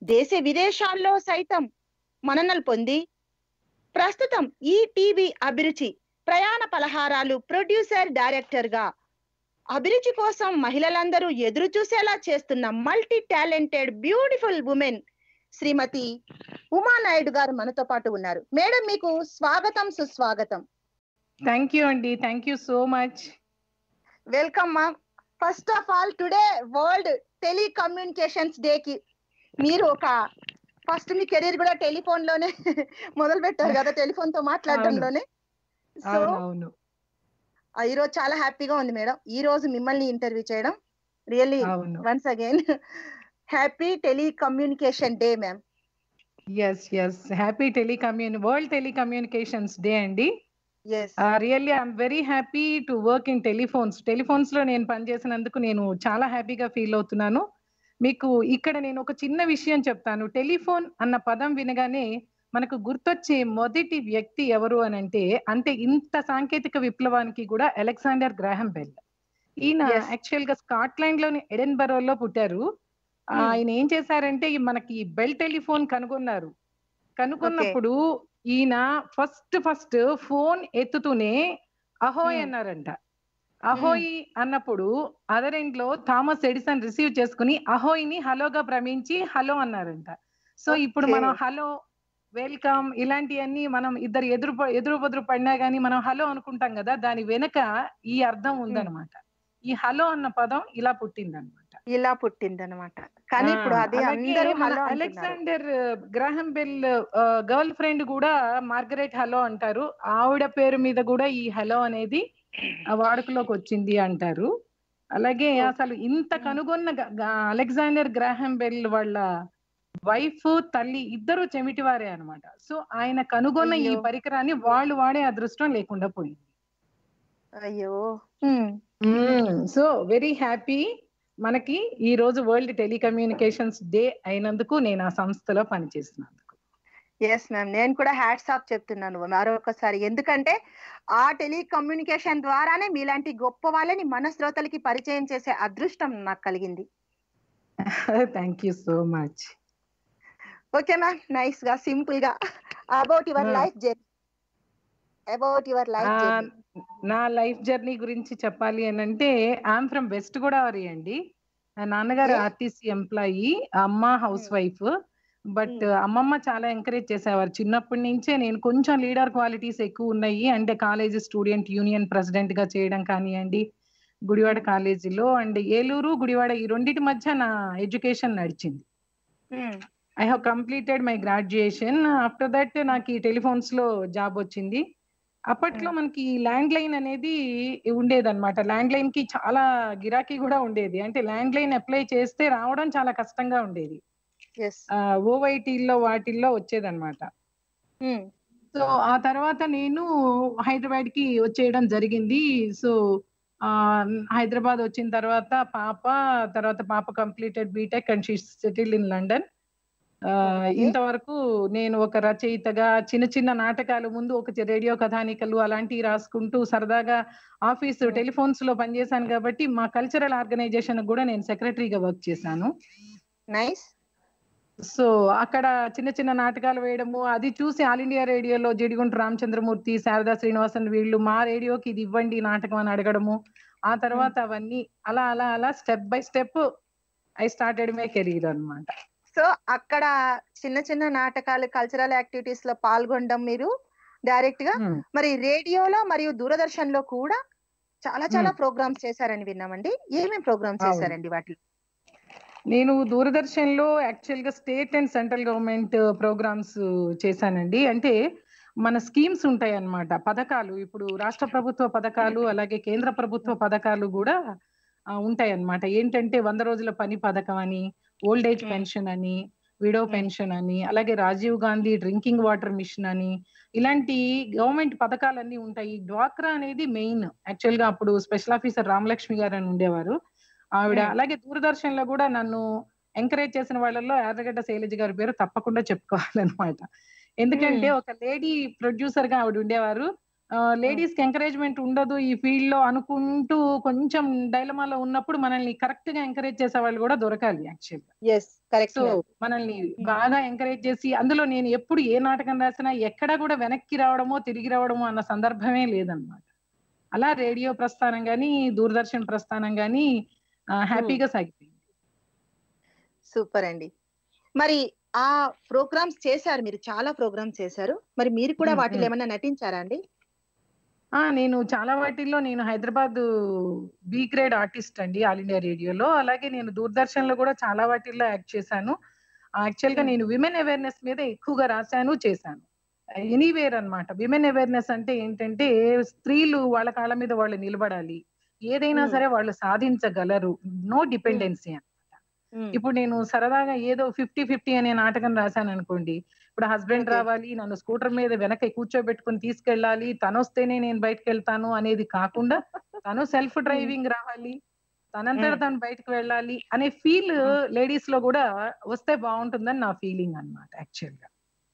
దేశ విదేశాల్లో సైతం మన్ననలు పొంది ప్రస్తుతం ఈ టీవీ అభిరుచి ప్రయాణ పలహారాలు ప్రొడ్యూసర్ డైరెక్టర్ గా అభిరుచి కోసం మహిళలందరూ ఎదురు చూసేలా చేస్తున్న multi talented beautiful women Srimati Uma Naidu garu మనతో పాటు ఉన్నారు మేడం మీకు స్వాగతం సుస్వాగతం థ్యాంక్ యూ అండి thank you so much welcome మా first of all today world telecommunications day కి మీరు ఒక ఫస్ట్ మీ కెరీర్ కూడా టెలిఫోన్ లోనే మొదలు పెట్టారు కదా టెలిఫోన్ తో మాట్లాడడంలోనే సో అవును ఈ రోజు చాలా హ్యాపీగా ఉంది మేడం ఈ రోజు మిమ్మల్ని ఇంటర్వ్యూ చేయడం రియల్లీ అవును once again happy telecommunication day ma'am yes yes happy telecommuni world telecommunications day అండి yes really I'm very happy to work in telephones telephones లో నేను పనిచేసినందుకు నేను చాలా హ్యాపీగా ఫీల్ అవుతున్నాను మీకు ఇక్కడ నేను ఒక చిన్న విషయం చెప్తాను టెలిఫోన్ అన్న పదం వినగానే మనకు గుర్తొచ్చే మొదటి వ్యక్తి ఎవరు అని అంటే అంటే ఇంత సాంకేతిక విప్లవానికి కూడా అలెగ్జాండర్ గ్రాహం బెల్ ఈయన Yes. యాక్చువల్ గా స్కాట్లాండ్ లోని ఎడెన్బరోలో పుట్టారు Hmm. ఆయన ఏం చేశారంటే ఈ మనకి బెల్ టెలిఫోన్ కనుగొన్నారు కనుగొన్నప్పుడు ఈయన ఫస్ట్ ఫస్ట్ ఫోన్ ఎత్తుతూనే అహోయ్ Hmm. అన్నారంట అహోయ్ అన్నప్పుడు అదర్ ఎండ్ లో థామస్ ఎడిసన్ రిసీవ్ చేసుకుని అహోయ్ ని హలోగా భ్రమించి హలో అన్నారంట సో ఇప్పుడు Okay. మనం హలో వెల్కమ్ ఇలాంటివన్నీ మనం ఇద్దరు ఎదురు ప- ఎదురు బదురు పడినా గానీ మనం హలో అనుకుంటాం కదా దాని వెనక ఈ అర్థం ఉందన్నమాట ఈ హలో అన్న పదం ఇలా పుట్టిందన్నమాట ఇలా పుట్టిందనమాట కానీ ఇప్పుడు ఆ, అది అలాగే అందరూ మన హలో అంటున్నారు. Alexander Graham Bell girlfriend కూడా మార్గరెట్ హలో అంటారు ఆవిడ పేరు మీద కూడా ఈ హలో అనేది ఆ వాడుకలోకి వచ్చింది అంటారు అలాగే ఓ. అసలు ఇంత Hmm. కనుగొన్న గ- గ- అలెగ్జాండర్ గ్రాహం బెల్ వాళ్ళ వైఫ్ తల్లి ఇద్దరు చెమిటివారే అన్నమాట సో ఆయన కనుగొన్న ఈ అయ్యో. పరికరాన్ని వాళ్ళు వాడే అదృష్టం లేకుండా పోయింది అయ్యో సో వెరీ హ్యాపీ మనకి ఈ రోజు వరల్డ్ టెలికమ్యూనికేషన్స్ డే అయినందుకు నేను ఆ సంస్థలో పనిచేస్తున్నాను ఎస్ మ్యామ్ నేను కూడా హ్యాట్స్ ఆఫ్ చెప్తున్నాను మరొకసారి ఎందుకంటే ఆ టెలికమ్యూనికేషన్ ద్వారానే మీలాంటి గొప్ప వాళ్ళని మన శ్రోతలకి పరిచయం చేసే అదృష్టం నాకు కలిగింది thank you so much okay ma'am nice గా సింపుల్ గా about your Hmm. Life journey about your life journey నా లైఫ్ జర్నీ గురించి చెప్పాలి అని అంటే ఐఎమ్ ఫ్రమ్ వెస్ట్ గోదావరి అండి నా నాన్నగారు Okay. ఆర్టీసీ ఎంప్లాయీ అమ్మ house Hmm. Wife but Hmm. అమ్మమ్మ చాలా ఎంకరేజ్ చేసేవారు చిన్నప్పటి నుంచే నేను కొంచెం లీడర్ క్వాలిటీస్ ఎక్కువ ఉన్నాయి అంటే కాలేజ్ స్టూడెంట్ యూనియన్ ప్రెసిడెంట్ గా చేయడం కానివ్వండి గుడివాడ కాలేజీలో అండ్ ఏలూరు గుడివాడ ఈ రెండింటి మధ్య నా ఎడ్యుకేషన్ నడిచింది I have completed my graduation after that నాకు ఈ టెలిఫోన్స్ లో జాబ్ వచ్చింది అప్పట్లో మనకి ల్యాండ్ లైన్ అనేది ఉండేదన్నమాట ల్యాండ్ లైన్ కి చాలా గిరాకీ కూడా ఉండేది అంటే ల్యాండ్ లైన్ అప్లై చేస్తే రావడం చాలా కష్టంగా ఉండేది ఎస్ ఓవైటీల్లో వాటిల్లో వచ్చేదన్నమాట సో ఆ తర్వాత నేను హైదరాబాద్ కి వచ్చేయడం జరిగింది సో హైదరాబాద్ వచ్చిన తర్వాత పాప తర్వాత పాప completed BTech and she settled in London Okay. ఇంతవరకు నేను ఒక రచయితగా చిన్న చిన్న నాటకాలు ముందు ఒక చి- రేడియో కథానికలు అలాంటివి రాసుకుంటూ సరదాగా ఆఫీస్ Hmm. టెలిఫోన్స్ లో పనిచేశాను కాబట్టి మా కల్చరల్ ఆర్గనైజేషన్ కూడా నేను సెక్రటరీగా వర్క్ చేశాను నైస్ సో అక్కడ చిన్న చిన్న నాటకాలు వేయడము అది చూసి ఆల్ ఇండియా రేడియోలో జడిగుంట రామచంద్రమూర్తి శారదా శ్రీనివాసన్ వీళ్ళు మా రేడియోకి ఇది ఇవ్వండి నాటకం అని అడగడము ఆ తర్వాత అవన్నీ అలా అలా అలా step by step I started my career అన్నమాట సో అక్కడ చిన్న చిన్న నాటకాలు కల్చరల్ యాక్టివిటీస్ లో పాల్గొనడం మీరు డైరెక్ట్ గా Hmm. మరి రేడియోలో మరియు దూరదర్శన్ లో కూడా చాలా చాలా Hmm. ప్రోగ్రామ్స్ చేశారని విన్నామండి ఏమేమి ప్రోగ్రామ్స్ అవును. చేశారండి వాటిలో నేను దూరదర్శన్ లో యాక్చువల్ గా state and central government programmes చేశానండి అంటే మన స్కీమ్స్ ఉంటాయి అన్నమాట పథకాలు ఇప్పుడు రాష్ట్ర ప్రభుత్వ పథకాలు అలాగే కేంద్ర ప్రభుత్వ పథకాలు కూడా ఉంటాయి అన్నమాట ఏంటంటే వంద రోజుల పని పథకం అని ఓల్డ్ ఏజ్ Hmm. పెన్షన్ అని విడో Hmm. పెన్షన్ అని అలాగే Rajiv Gandhi drinking water mission అని ఇలాంటి గవర్నమెంట్ పథకాలన్నీ ఉంటాయి డ్వాక్రా అనేది మెయిన్ యాక్చువల్ గా అప్పుడు స్పెషల్ ఆఫీసర్ రామలక్ష్మి గారు అని ఉండేవారు ఆవిడ Hmm. అలాగే దూరదర్శన్ లో కూడా నన్ను ఎంకరేజ్ చేసిన వాళ్ళల్లో ఎర్రగడ్డ శైలజ గారి పేరు తప్పకుండా చెప్పుకోవాలన్నమాట ఎందుకంటే Hmm. ఒక లేడీ ప్రొడ్యూసర్ గా ఆవిడ ఉండేవారు లేడీస్ కి ఎంకరేజ్మెంట్ ఉండదు ఈ ఫీల్డ్ లో అనుకుంటూ కొంచెం డైలమాలో ఉన్నప్పుడు మనల్ని కరెక్ట్ గా ఎంకరేజ్ చేసే వాళ్ళు కూడా దొరకాలి యాక్చువల్ గా ఎస్ కరెక్ట్ సో మనల్ని బాగా ఎంకరేజ్ చేసి అందులో నేను ఎప్పుడు ఏ నాటకం రాసినా ఎక్కడ కూడా వెనక్కి రావడమో తిరిగి రావడమో అన్న సందర్భమే లేదన్నమాట అలా రేడియో ప్రస్థానం గానీ దూరదర్శన్ ప్రస్థానం గానీ హ్యాపీగా సాగిపోయింది సూపర్ అండి మరి ఆ ప్రోగ్రామ్స్ చేశారు మీరు చాలా ప్రోగ్రామ్స్ చేశారు మరి మీరు కూడా మ్మ్, వాటిలో మ్మ్. ఏమన్నా నటించారా అండి ఆ నేను చాలా వాటిల్లో నేను హైదరాబాద్ బి గ్రేడ్ ఆర్టిస్ట్ అండి ఆల్ ఇండియా రేడియోలో అలాగే నేను దూరదర్శన్ లో కూడా చాలా వాటిల్లో యాక్ట్ చేశాను యాక్చువల్ గా Hmm. నేను విమెన్ అవేర్నెస్ మీద ఎక్కువగా రాశాను చేశాను ఎనీవేర్ అన్నమాట విమెన్ అవేర్నెస్ అంటే ఏంటంటే స్త్రీలు వాళ్ళ కాళ్ళ మీద వాళ్ళు నిలబడాలి ఏదైనా Hmm. సరే వాళ్ళు సాధించగలరు నో డిపెండెన్సీ మ్మ్. ఇప్పుడు నేను సరదాగా ఏదో ఫిఫ్టీ ఫిఫ్టీ అనే నాటకం రాశాను అనుకోండి ఇప్పుడు హస్బెండ్ Okay. రావాలి నన్ను స్కూటర్ మీద వెనక కూర్చోబెట్టుకుని తీసుకెళ్ళాలి తను వస్తేనే నేను బయటకు వెళ్తాను అనేది కాకుండా తను సెల్ఫ్ డ్రైవింగ్ రావాలి తనంతట Hmm. తను బయటకు వెళ్ళాలి అనే ఫీల్ Hmm. లేడీస్ లో కూడా వస్తే బాగుంటుందని నా ఫీలింగ్ అన్నమాట యాక్చువల్ గా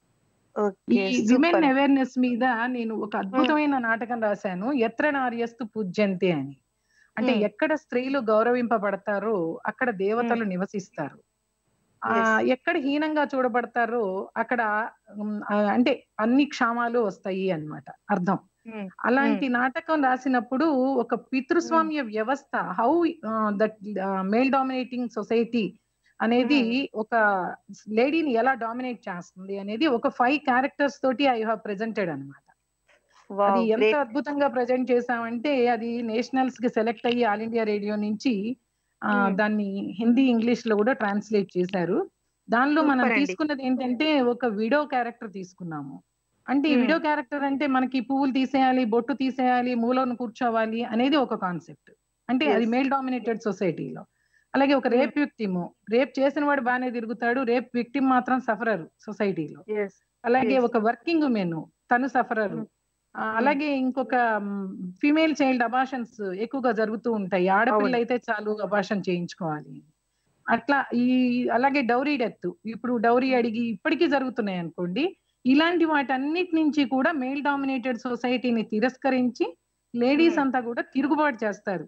ఈ ఓకే విమెన్ సూపర్ అవేర్నెస్ మీద నేను ఒక అద్భుతమైన నాటకం రాశాను ఎత్ర నార్యస్తు పూజ్యంతే అని అంటే Hmm. ఎక్కడ స్త్రీలు గౌరవింపబడతారో అక్కడ దేవతలు నివసిస్తారు ఆ Yes. ఎక్కడ హీనంగా చూడబడతారో అక్కడ ఉమ్, ఆ, అంటే అన్ని క్షామాలు వస్తాయి అన్నమాట అర్థం మ్మ్. అలాంటి నాటకం రాసినప్పుడు ఒక పితృస్వామ్య వ్యవస్థ how that male dominating society అనేది ఒక లేడీని ఎలా డామినేట్ చేస్తుంది అనేది ఒక ఫైవ్ క్యారెక్టర్స్ తోటి ఐ హావ్ ప్రెజెంటెడ్ అనమాట అది వావ్ ఎంత గ్రేట్ అద్భుతంగా ప్రజెంట్ చేసామంటే అది నేషనల్స్ కి సెలెక్ట్ అయ్యి ఆల్ ఇండియా రేడియో నుంచి ఆ, Hmm. దాన్ని హిందీ ఇంగ్లీష్ లో కూడా ట్రాన్స్లేట్ చేశారు దానిలో మనం Super అండి. తీసుకున్నది ఏంటంటే ఒక విడో క్యారెక్టర్ తీసుకున్నాము అంటే ఈ Hmm. విడో క్యారెక్టర్ అంటే మనకి పువ్వులు తీసేయాలి బొట్టు తీసేయాలి మూలను కూర్చోవాలి అనేది ఒక కాన్సెప్ట్ అంటే అది Yes. మేల్ డామినేటెడ్ సొసైటీలో అలాగే ఒక Hmm. రేప్ విక్టిమ్ రేప్ చేసిన వాడు బాగానే తిరుగుతాడు రేప్ విక్టిమ్ మాత్రం సఫరర్ సొసైటీలో ఎస్ అలాగే Yes. ఒక వర్కింగ్ ఉమెన్ తను సఫరరు Mm. ఆ, అలాగే ఇంకొక ఫీమేల్ చైల్డ్ అబాషన్స్ ఎక్కువగా జరుగుతూ ఉంటాయి ఆడపిల్ల అవును. అయితే చాలు అబాషన్ చేయించుకోవాలి అట్లా ఈ అలాగే డౌరీ డెత్ ఇప్పుడు డౌరీ అడిగి ఇప్పటికీ జరుగుతున్నాయి అనుకోండి ఇలాంటి వాటన్నిటి నుంచి కూడా మేల్ డామినేటెడ్ సొసైటీని తిరస్కరించి లేడీస్ Mm. అంతా కూడా తిరుగుబాటు చేస్తారు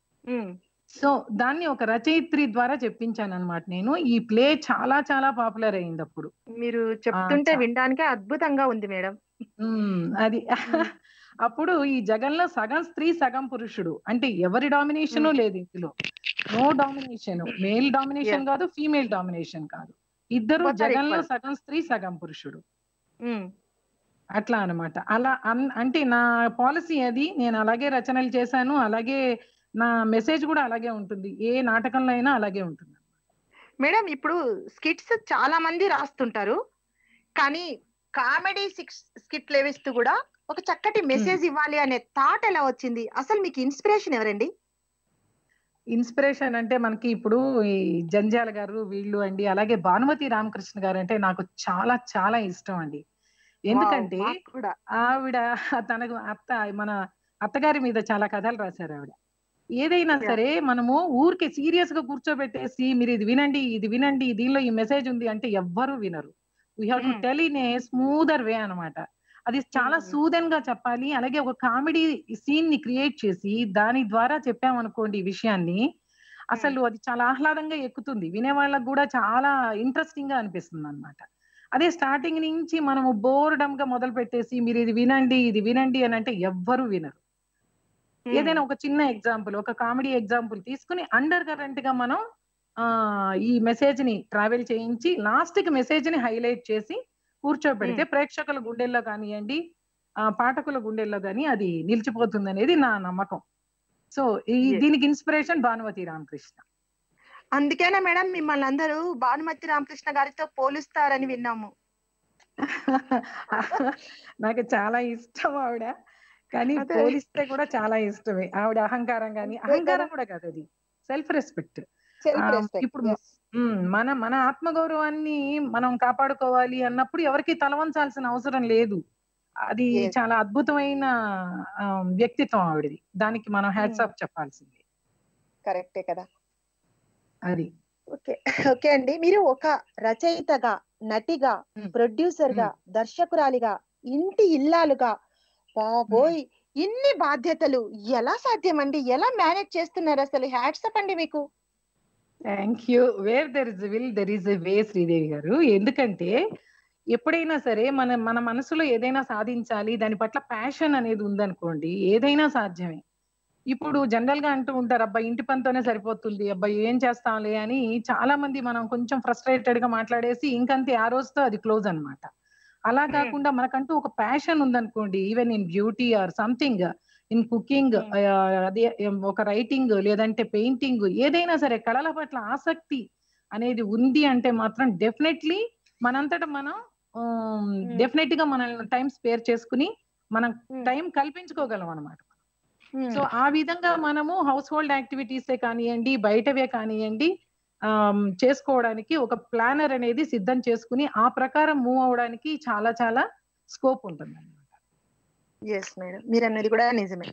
సో దాన్ని ఒక రచయిత్రి ద్వారా చెప్పించాను అనమాట నేను ఈ ప్లే చాలా చాలా పాపులర్ అయింది అప్పుడు మీరు చెప్తుంటే చా- వినడానికే అద్భుతంగా ఉంది మేడం ఉమ్, అది అప్పుడు ఈ జగన్లో సగం స్త్రీ సగం పురుషుడు అంటే ఎవరి డామినేషన్ Hmm. లేదు ఇందులో నో డామినేషన్ మేల్ డామినేషన్ కాదు ఫీమేల్ డామినేషన్ కాదు ఇద్దరు Both are జగన్లో equal. సగం స్త్రీ సగం పురుషుడు మ్మ్. అట్లా అన్నమాట అలా అన్- అంటే నా పాలసీ అది నేను అలాగే రచనలు చేశాను అలాగే నా మెసేజ్ కూడా అలాగే ఉంటుంది ఏ నాటకంలో అయినా అలాగే ఉంటుంది మేడం ఇప్పుడు స్కిట్స్ చాలా మంది రాస్తుంటారు కానీ కామెడీ స్కిట్ లేవిస్తూ కూడా ఒక చక్కటి మెసేజ్ ఇవ్వాలి అనే థాట్ ఎలా వచ్చింది అసలు మీకు ఇన్స్పిరేషన్ ఎవరండి ఇన్స్పిరేషన్ అంటే మనకి ఇప్పుడు ఈ జంజాల గారు వీళ్ళు అండి అలాగే భానుమతి రామకృష్ణ గారు అంటే నాకు చాలా చాలా ఇష్టం అండి ఎందుకంటే వావ్, మాకు కూడా ఆవిడ తనకు అత్త మన అత్తగారి మీద చాలా కథలు రాశారు ఆవిడ ఏదైనా Yeah. సరే మనము ఊరికే సీరియస్ గా కూర్చోబెట్టేసి మీరు ఇది వినండి ఇది వినండి దీనిలో ఈ మెసేజ్ ఉంది అంటే ఎవ్వరు వినరు we have to Mm. Tell in a smoother way అన్నమాట అది చాలా Mm. సూదన్ గా చెప్పాలి అలాగే ఒక కామెడీ సీన్ ని క్రియేట్ చేసి దాని ద్వారా చెప్పామనుకోండి ఈ విషయాన్ని అసలు అది చాలా ఆహ్లాదంగా ఎక్కుతుంది వినే వాళ్ళకి కూడా చాలా ఇంట్రెస్టింగ్ గా అనిపిస్తుంది అనమాట అదే స్టార్టింగ్ నుంచి మనము బోర్డమ్ గా మొదలు పెట్టేసి మీరు ఇది వినండి ఇది వినండి అని అంటే ఎవ్వరు వినరు మ్మ్. ఏదైనా ఒక చిన్న ఎగ్జాంపుల్ ఒక కామెడీ ఎగ్జాంపుల్ తీసుకుని అండర్ కరెంట్ గా మనం ఆ ఈ మెసేజ్ ని ట్రావెల్ చేయించి లాస్ట్ కి మెసేజ్ ని హైలైట్ చేసి కూర్చోబెడితే ప్రేక్షకుల గుండెల్లో కానివ్వండి ఆ పాఠకుల గుండెల్లో కానీ అది నిలిచిపోతుంది అనేది నా నమ్మకం సో ఈ Yes. దీనికి ఇన్స్పిరేషన్ భానుమతి రామకృష్ణ అందుకేనా మేడం మిమ్మల్ని అందరూ భానుమతి రామకృష్ణ గారితో పోలుస్తారని విన్నాము నాకు చాలా ఇష్టం ఆవిడ కానీ అదే. పోలిస్తే కూడా చాలా ఇష్టమే ఆవిడ అహంకారం కానీ అంతే అహంకారం కదా. కూడా కాదు అది సెల్ఫ్ రెస్పెక్ట్ సెల్ఫ్ ఆ, రెస్పెక్ట్ ఇప్పుడు మన మన ఆత్మగౌరవాన్ని మనం కాపాడుకోవాలి అన్నప్పుడు ఎవరికి తలవంచాల్సిన అవసరం లేదు అది Yes. చాలా అద్భుతమైన ఆ, వ్యక్తిత్వం ఆవిడది దానికి మనం హ్యాట్స్ ఆఫ్ చెప్పాల్సింది కరెక్టే కదా అది ఓకే ఓకే అండి మీరు ఒక రచయితగా నటిగా Hmm. ప్రొడ్యూసర్ గా దర్శకురాలిగా ఇంటి ఇల్లాలుగా బాబోయ్ ఇన్ని బాధ్యతలు ఎలా సాధ్యమండి ఎలా మేనేజ్ చేస్తున్నారు అసలు హ్యాట్సప్ అండి మీకు thank you where there is will there is a way Sridevi garu ఎందుకంటే ఎప్పుడైనా సరే మన మన మనసులో ఏదైనా సాధించాలి దాని పట్ల ప్యాషన్ అనేది ఉందనుకోండి ఏదైనా సాధ్యమే ఇప్పుడు జనరల్ గా అంటూ ఉంటారు అబ్బాయి ఇంటి పనితోనే సరిపోతుంది అబ్బాయి ఏం చేస్తాంలే అని చాలా మంది మనం కొంచెం ఫ్రస్ట్రేటెడ్ గా మాట్లాడేసి ఇంకంతే ఆ రోజుతో అది క్లోజ్ అన్నమాట అలా Hmm. కాకుండా మనకంటూ ఒక ప్యాషన్ ఉందనుకోండి even in beauty or something in cooking Hmm. అదే ఏం, ఒక రైటింగ్ లేదంటే పెయింటింగ్ ఏదైనా సరే కళల పట్ల ఆసక్తి అనేది ఉంది అంటే మాత్రం డెఫినెట్లీ మనంతట మనం డెఫినెట్ గా మనం టైం స్పేర్ చేసుకుని మనం Hmm. టైం కల్పించుకోగలం అనమాట Hmm. సో ఆ విధంగా మనము హౌస్ హోల్డ్ యాక్టివిటీసే కానివ్వండి బయటవే కానివ్వండి ఆమ్, చేసుకోవడానికి ఒక ప్లానర్ అనేది సిద్ధం చేసుకుని ఆ ప్రకారం మూవ్ అవడానికి చాలా చాలా స్కోప్ ఉంటుంది అనమాట ఎస్ మేడం మీరు అన్నది కూడా నిజమే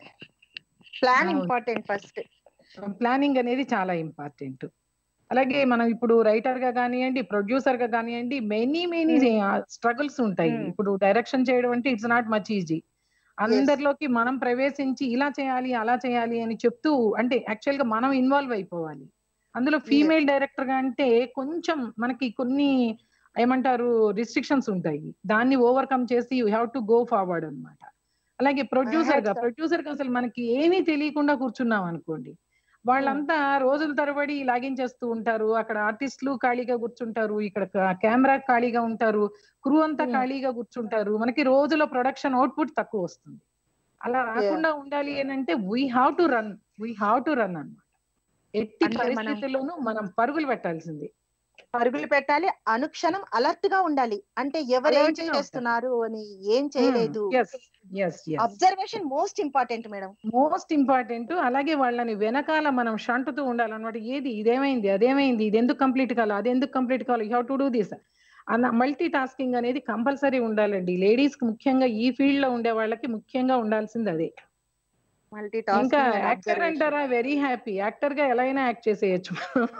ప్లాన్ అవును. ఇంపార్టెంట్ ఫస్ట్ ప్లానింగ్ అనేది చాలా ఇంపార్టెంట్ అలాగే మనం ఇప్పుడు రైటర్ గా కానివ్వండి ప్రొడ్యూసర్ గా కానివ్వండి మెనీ మెనీ స్ట్రగుల్స్ ఉంటాయి Hmm. ఇప్పుడు డైరెక్షన్ చేయడం అంటే ఇట్స్ నాట్ మచ్ ఈజీ అందరిలోకి మనం ప్రవేశించి ఇలా చేయాలి అలా చేయాలి అని చెప్తూ అంటే యాక్చువల్ గా మనం ఇన్వాల్వ్ అయిపోవాలి అందులో ఫీమేల్ డైరెక్టర్ గా అంటే కొంచెం మనకి కొన్ని ఏమంటారు రిస్ట్రిక్షన్స్ ఉంటాయి దాన్ని ఓవర్కమ్ చేసి you have to go forward అన్నమాట అలాగే ప్రొడ్యూసర్ గా sir. ప్రొడ్యూసర్ గా అసలు మనకి ఏమీ తెలియకుండా కూర్చున్నాం అనుకోండి వాళ్ళంతా రోజుల తరబడి లాగించేస్తూ ఉంటారు అక్కడ ఆర్టిస్టులు ఖాళీగా కూర్చుంటారు ఇక్కడ కెమెరా ఖాళీగా ఉంటారు క్రూ అంతా Hmm. ఖాళీగా కూర్చుంటారు మనకి రోజులో ప్రొడక్షన్ అవుట్పుట్ తక్కువ వస్తుంది అలా రాకుండా ఉండాలి అని అంటే we have to run we have to run అన్నమాట ఎట్టి అంటే మనం- పరిస్థితుల్లోనూ మనం పరుగులు పెట్టాల్సింది పరుగులు పెట్టాలి అనుక్షణం అలర్ట్ గా ఉండాలి అంటే ఎవరు ఏం Alert గా చేస్తున్నారు అని ఏం చేయలేదు yes yes yes observation most important madam most important అలాగే వాళ్ళని వెనకాల మనం షంటుతూ ఉండాలన్నమాట ఏది ఇదేమైంది అదేమైంది ఇది ఎందుకు కంప్లీట్ కావాలి అది ఎందుకు కంప్లీట్ కావాలి యూ టు డూ దిస్ అన్న మల్టీ టాస్కింగ్ అనేది కంపల్సరీ ఉండాలండి లేడీస్ కి ముఖ్యంగా ఈ ఫీల్డ్ లో ఉండే వాళ్ళకి ముఖ్యంగా ఉండాల్సింది అదే మల్టీ ఇంకా యాక్టర్ అంటారా వెరీ హ్యాపీ యాక్టర్ గా ఎలా అయినా యాక్ట్ చేసేయచ్చు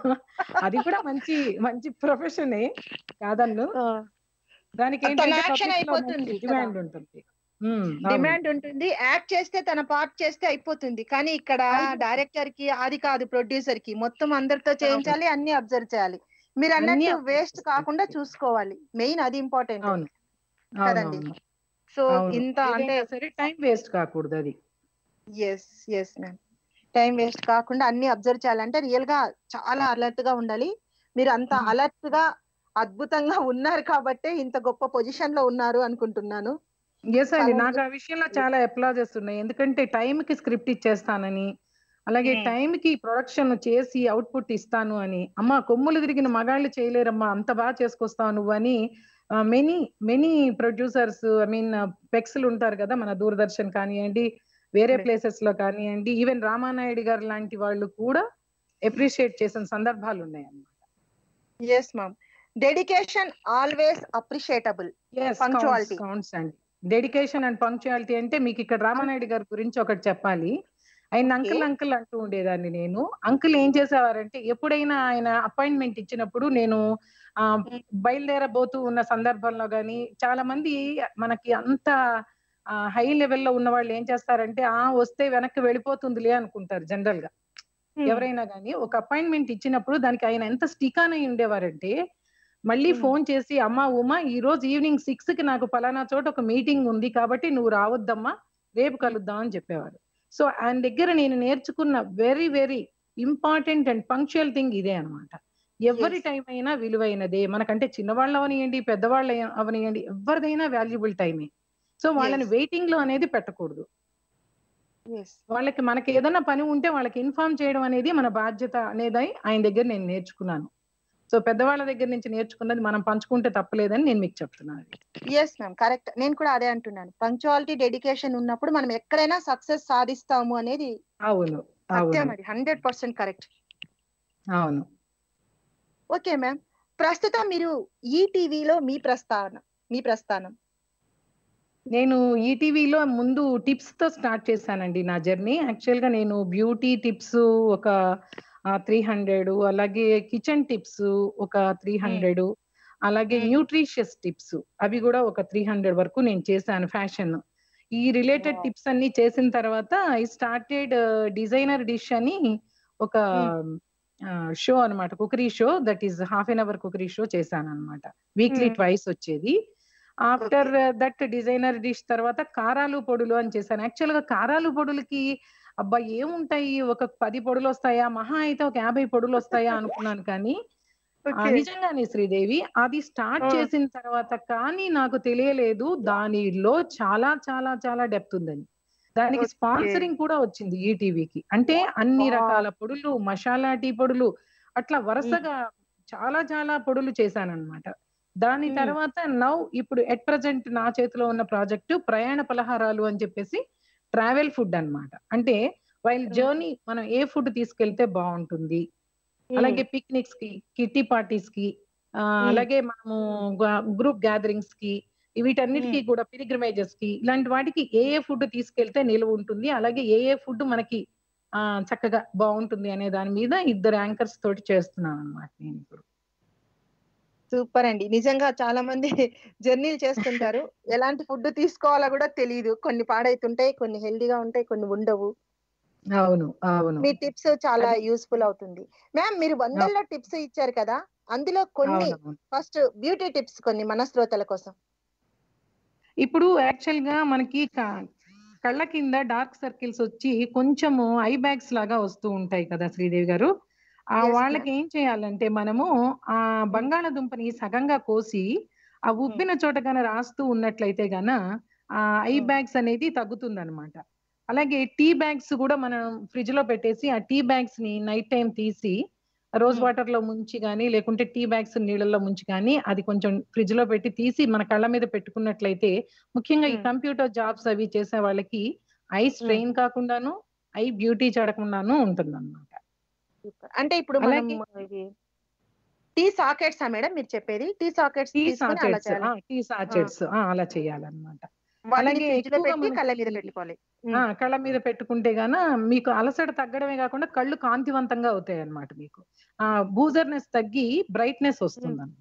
అది కూడా మంచి మంచి ప్రొఫెషనే కాదన్ను దానికి తన action అయిపోతుంది కదా. డిమాండ్ ఉంటుంది ఉమ్, అవును. డిమాండ్ ఉంటుంది యాక్ట్ చేస్తే తన పార్ట్ చేస్తే అయిపోతుంది కానీ ఇక్కడ అయిపోతుంది. డైరెక్టర్ కి అది కాదు ప్రొడ్యూసర్ కి మొత్తం అందరితో చేయించాలి అన్ని అబ్జర్వ్ చేయాలి మీరు అన్ని అన్నట్టు observe వేస్ట్ చేయాలి. కాకుండా చూసుకోవాలి మెయిన్ అది ఇంపార్టెంట్ అవును కదండి. అవును సో అవును. ఇంత అంటే ఏదైనా సరే టైం వేస్ట్ కాకూడదు అది yes yes ma'am time waste కాకుండా అన్ని అబ్జర్వ్ చేయాలంటే రియల్ గా చాలా అలర్ట్ గా ఉండాలి మీరు అంత Hmm. అలర్ట్ గా అద్భుతంగా ఉన్నారు కాబట్టే ఇంత గొప్ప పొజిషన్ లో ఉన్నారు అనుకుంటున్నాను ఎస్ అండి చాలా నాకు ఆ విషయంలో చాలా అప్లాజెస్ ఉన్నాయి ఎందుకంటే టైం కి స్క్రిప్ట్ ఇచ్చేస్తానని అలాగే Hmm. టైం కి ప్రొడక్షన్ చేసి అవుట్పుట్ ఇస్తాను అని అమ్మ కొమ్ములు తిరిగిన మగాళ్ళు చేయలేరమ్మా అంత బాగా చేసుకొస్తావు నువ్వు అని many many producers I mean పెక్స్లు ఉంటారు కదా మన దూరదర్శన్ కానివ్వండి వేరే Yes. ప్లేసెస్ లో కానివ్వండి ఈవెన్ రామానాయుడు గారు లాంటి వాళ్ళు కూడా అప్రిషియేట్ చేసిన సందర్భాలు ఉన్నాయి అన్నమాట yes ma'am dedication always appreciable Punctuality. Counts అండి డెడికేషన్ అండ్ పంక్చువాలిటీ అంటే మీకు ఇక్కడ రామానాయుడు గారి గురించి ఒకటి చెప్పాలి ఆయన అంకుల్ అంకుల్ అంటూ ఉండేదాన్ని నేను అంకుల్ ఏం చేసేవారంటే ఎప్పుడైనా ఆయన అపాయింట్మెంట్ ఇచ్చినప్పుడు నేను ఆ బయలుదేరబోతూ ఉన్న సందర్భంలో గాని చాలా మంది మనకి అంత హై లెవెల్లో ఉన్న వాళ్ళు ఏం చేస్తారంటే ఆ వస్తే వెనక్కి వెళ్ళిపోతుందిలే అనుకుంటారు జనరల్ గా ఎవరైనా కానీ ఒక అపాయింట్మెంట్ ఇచ్చినప్పుడు దానికి ఆయన ఎంత స్టిక్ అని ఉండేవారంటే మళ్ళీ Hmm. ఫోన్ చేసి అమ్మా ఉమా ఈ రోజు ఈవినింగ్ సిక్స్ కి నాకు పలానా చోట ఒక మీటింగ్ ఉంది కాబట్టి నువ్వు రావద్దమ్మా రేపు కలుద్దాం అని చెప్పేవారు సో ఆయన దగ్గర నేను నేర్చుకున్న very very important and punctual thing ఇదే అన్నమాట ఎవరి Yes. టైం అయినా విలువైనదే మనకంటే చిన్నవాళ్ళు అవనియండి పెద్దవాళ్ళు అవనియండి ఎవరిదైనా వాల్యుబుల్ టైమే సో వాళ్ళని Yes. వెయిటింగ్ లో అనేది పెట్టకూడదు ఎస్ వాళ్ళకి మనకి ఏదైనా పని ఉంటే వాళ్ళకి ఇన్ఫార్మ్ చేయడం అనేది మన బాధ్యత అనేది ఆయన దగ్గర నేను నేర్చుకున్నాను సో పెద్దవాళ్ళ దగ్గర నుంచి నేర్చుకున్నది మనం పంచుకుంటే తప్పలేదని నేను మీకు చెప్తున్నాను ఎస్ మ్యామ్ కరెక్ట్ నేను కూడా అదే అంటున్నాను పంక్చువాలిటీ డెడికేషన్ ఉన్నప్పుడు మనం ఎక్కడైనా సక్సెస్ సాధిస్తాము అనేది అవును సత్యం అవును అది హండ్రెడ్ పర్సెంట్ కరెక్ట్ అవును ఓకే మ్యామ్ ప్రస్తుతం మీరు ఈ టీవీలో మీ ప్రస్తావన మీ ప్రస్థానం నేను ఈటీవీలో ముందు టిప్స్ తో స్టార్ట్ చేశానండి నా జర్నీ యాక్చువల్ గా నేను బ్యూటీ టిప్స్ ఒక త్రీ హండ్రెడ్ అలాగే కిచెన్ టిప్స్ ఒక త్రీ హండ్రెడ్ అలాగే Hmm. న్యూట్రిషియస్ టిప్స్ అవి కూడా ఒక త్రీ హండ్రెడ్ వరకు నేను చేశాను ఫ్యాషన్ ఈ రిలేటెడ్ Wow. టిప్స్ అన్ని చేసిన తర్వాత ఐ స్టార్టెడ్ డిజైనర్ డిష్ అని ఒక షో అన్నమాట cookery show that is half an hour cookery show చేశాను అనమాట వీక్లీ Hmm. ట్వైస్ వచ్చేది ఆఫ్టర్ దట్ డిజైనర్ డిష్ తర్వాత కారాలు పొడులు అని చేశాను యాక్చువల్ గా కారాలు పొడులకి అబ్బా ఏముంటాయి ఒక పది పొడులు వస్తాయా మహా అయితే ఒక యాభై పొడులు వస్తాయా అనుకున్నాను కానీ ఆ, Okay. నిజంగానే శ్రీదేవి అది స్టార్ట్ ఆ. చేసిన తర్వాత కానీ నాకు తెలియలేదు దానిలో చాలా చాలా చాలా డెప్త్ ఉందని దానికి Okay. స్పాన్సరింగ్ కూడా వచ్చింది ఈ టీవీకి అంటే అన్ని Wow. రకాల పొడులు మసాలా టీ పొడులు అట్లా వరుసగా చాలా చాలా పొడులు చేశానన్నమాట దాని Hmm. తర్వాత నౌ ఇప్పుడు ఎట్ ప్రజెంట్ నా చేతిలో ఉన్న ప్రాజెక్టు ప్రయాణ పలహారాలు అని చెప్పేసి ట్రావెల్ ఫుడ్ అన్నమాట అంటే వైల్ Hmm. జర్నీ మనం ఏ ఫుడ్ తీసుకెళ్తే బాగుంటుంది అలాగే పిక్నిక్స్ కి కిట్టి పార్టీస్ కి ఆ, Hmm. అలాగే మనము గ్రూప్ గ్యాదరింగ్స్ కి వీటన్నిటికీ కూడా పిరిగ్రమేజెస్ కి ఇలాంటి వాటికి ఏ ఏ ఫుడ్ తీసుకెళ్తే నిలువ ఉంటుంది అలాగే ఏ ఏ ఫుడ్ మనకి ఆ చక్కగా బాగుంటుంది అనే దాని మీద ఇద్దరు యాంకర్స్ తోటి చేస్తున్నాను అనమాట నేను ఇప్పుడు సూపర్ అండి నిజంగా చాలా మంది జర్నీలు చేస్తుంటారు ఎలాంటి ఫుడ్ తీసుకోవాలో కూడా తెలియదు కొన్ని పాడైతుంటాయి కొన్ని హెల్దీగా ఉంటాయి కొన్ని ఉండవు అవును అవును మీ టిప్స్ చాలా యూస్ఫుల్ అవుతుంది మ్యామ్ మీరు వందల్లో టిప్స్ ఇచ్చారు కదా అందులో కొన్ని అవునవును ఫస్ట్ బ్యూటీ టిప్స్ కొన్ని మన శ్రోతల కోసం ఇప్పుడు యాక్చువల్ గా మనకి క- కళ్ళ కింద డార్క్ సర్కిల్స్ వచ్చి కొంచెము ఐ బ్యాగ్స్ లాగా వస్తూ ఉంటాయి కదా శ్రీదేవి గారు ఆ Yes, వాళ్ళకి ఏం చేయాలంటే మనము ఆ బంగాళాదుంపని సగంగా కోసి ఆ ఉబ్బిన చోట గన రాస్తూ ఉన్నట్లయితే గన ఆ ఐ Hmm. బ్యాగ్స్ అనేది తగ్గుతుంది అనమాట అలాగే టీ బ్యాగ్స్ కూడా మనం ఫ్రిడ్జ్ లో పెట్టేసి ఆ టీ బ్యాగ్స్ ని నైట్ టైం తీసి రోజ్ Hmm. వాటర్ లో ముంచి కానీ లేకుంటే టీ బ్యాగ్స్ నీళ్ళల్లో ముంచి కానీ అది కొంచెం ఫ్రిడ్జ్ లో పెట్టి తీసి మన కళ్ళ మీద పెట్టుకున్నట్లయితే ముఖ్యంగా ఈ Hmm. కంప్యూటర్ జాబ్స్ అవి చేసే వాళ్ళకి ఐ స్ట్రెయిన్ కాకుండాను ఐ బ్యూటీ చెడకుండాను ఉంటుంది అనమాట Super. అంటే ఇప్పుడు మనం అలాగే- ఇది టీ సాకెట్స్ మేడం మీరు చెప్పేది టీ సాకెట్స్ టీ తీసుకొని అలా సాచెట్స్ చేయాలి టీ సాచెట్స్ అలా చేయాలన్నమాట వాటిని అలాగే ఫ్రిడ్జ్ లో ఎక్కువగా పెట్టి మనకి- కళ్ళ మీద పెట్టుకోవాలి ఆ, కళ్ళ మీద పెట్టుకుంటే గాన మీకు అలసట తగ్గడమే కాకుండా కళ్ళు కాంతివంతంగా అవుతాయి అన్నమాట మీకు ఆ బూజర్నెస్ తగ్గి బ్రైట్నెస్ వస్తుంది అన్నమాట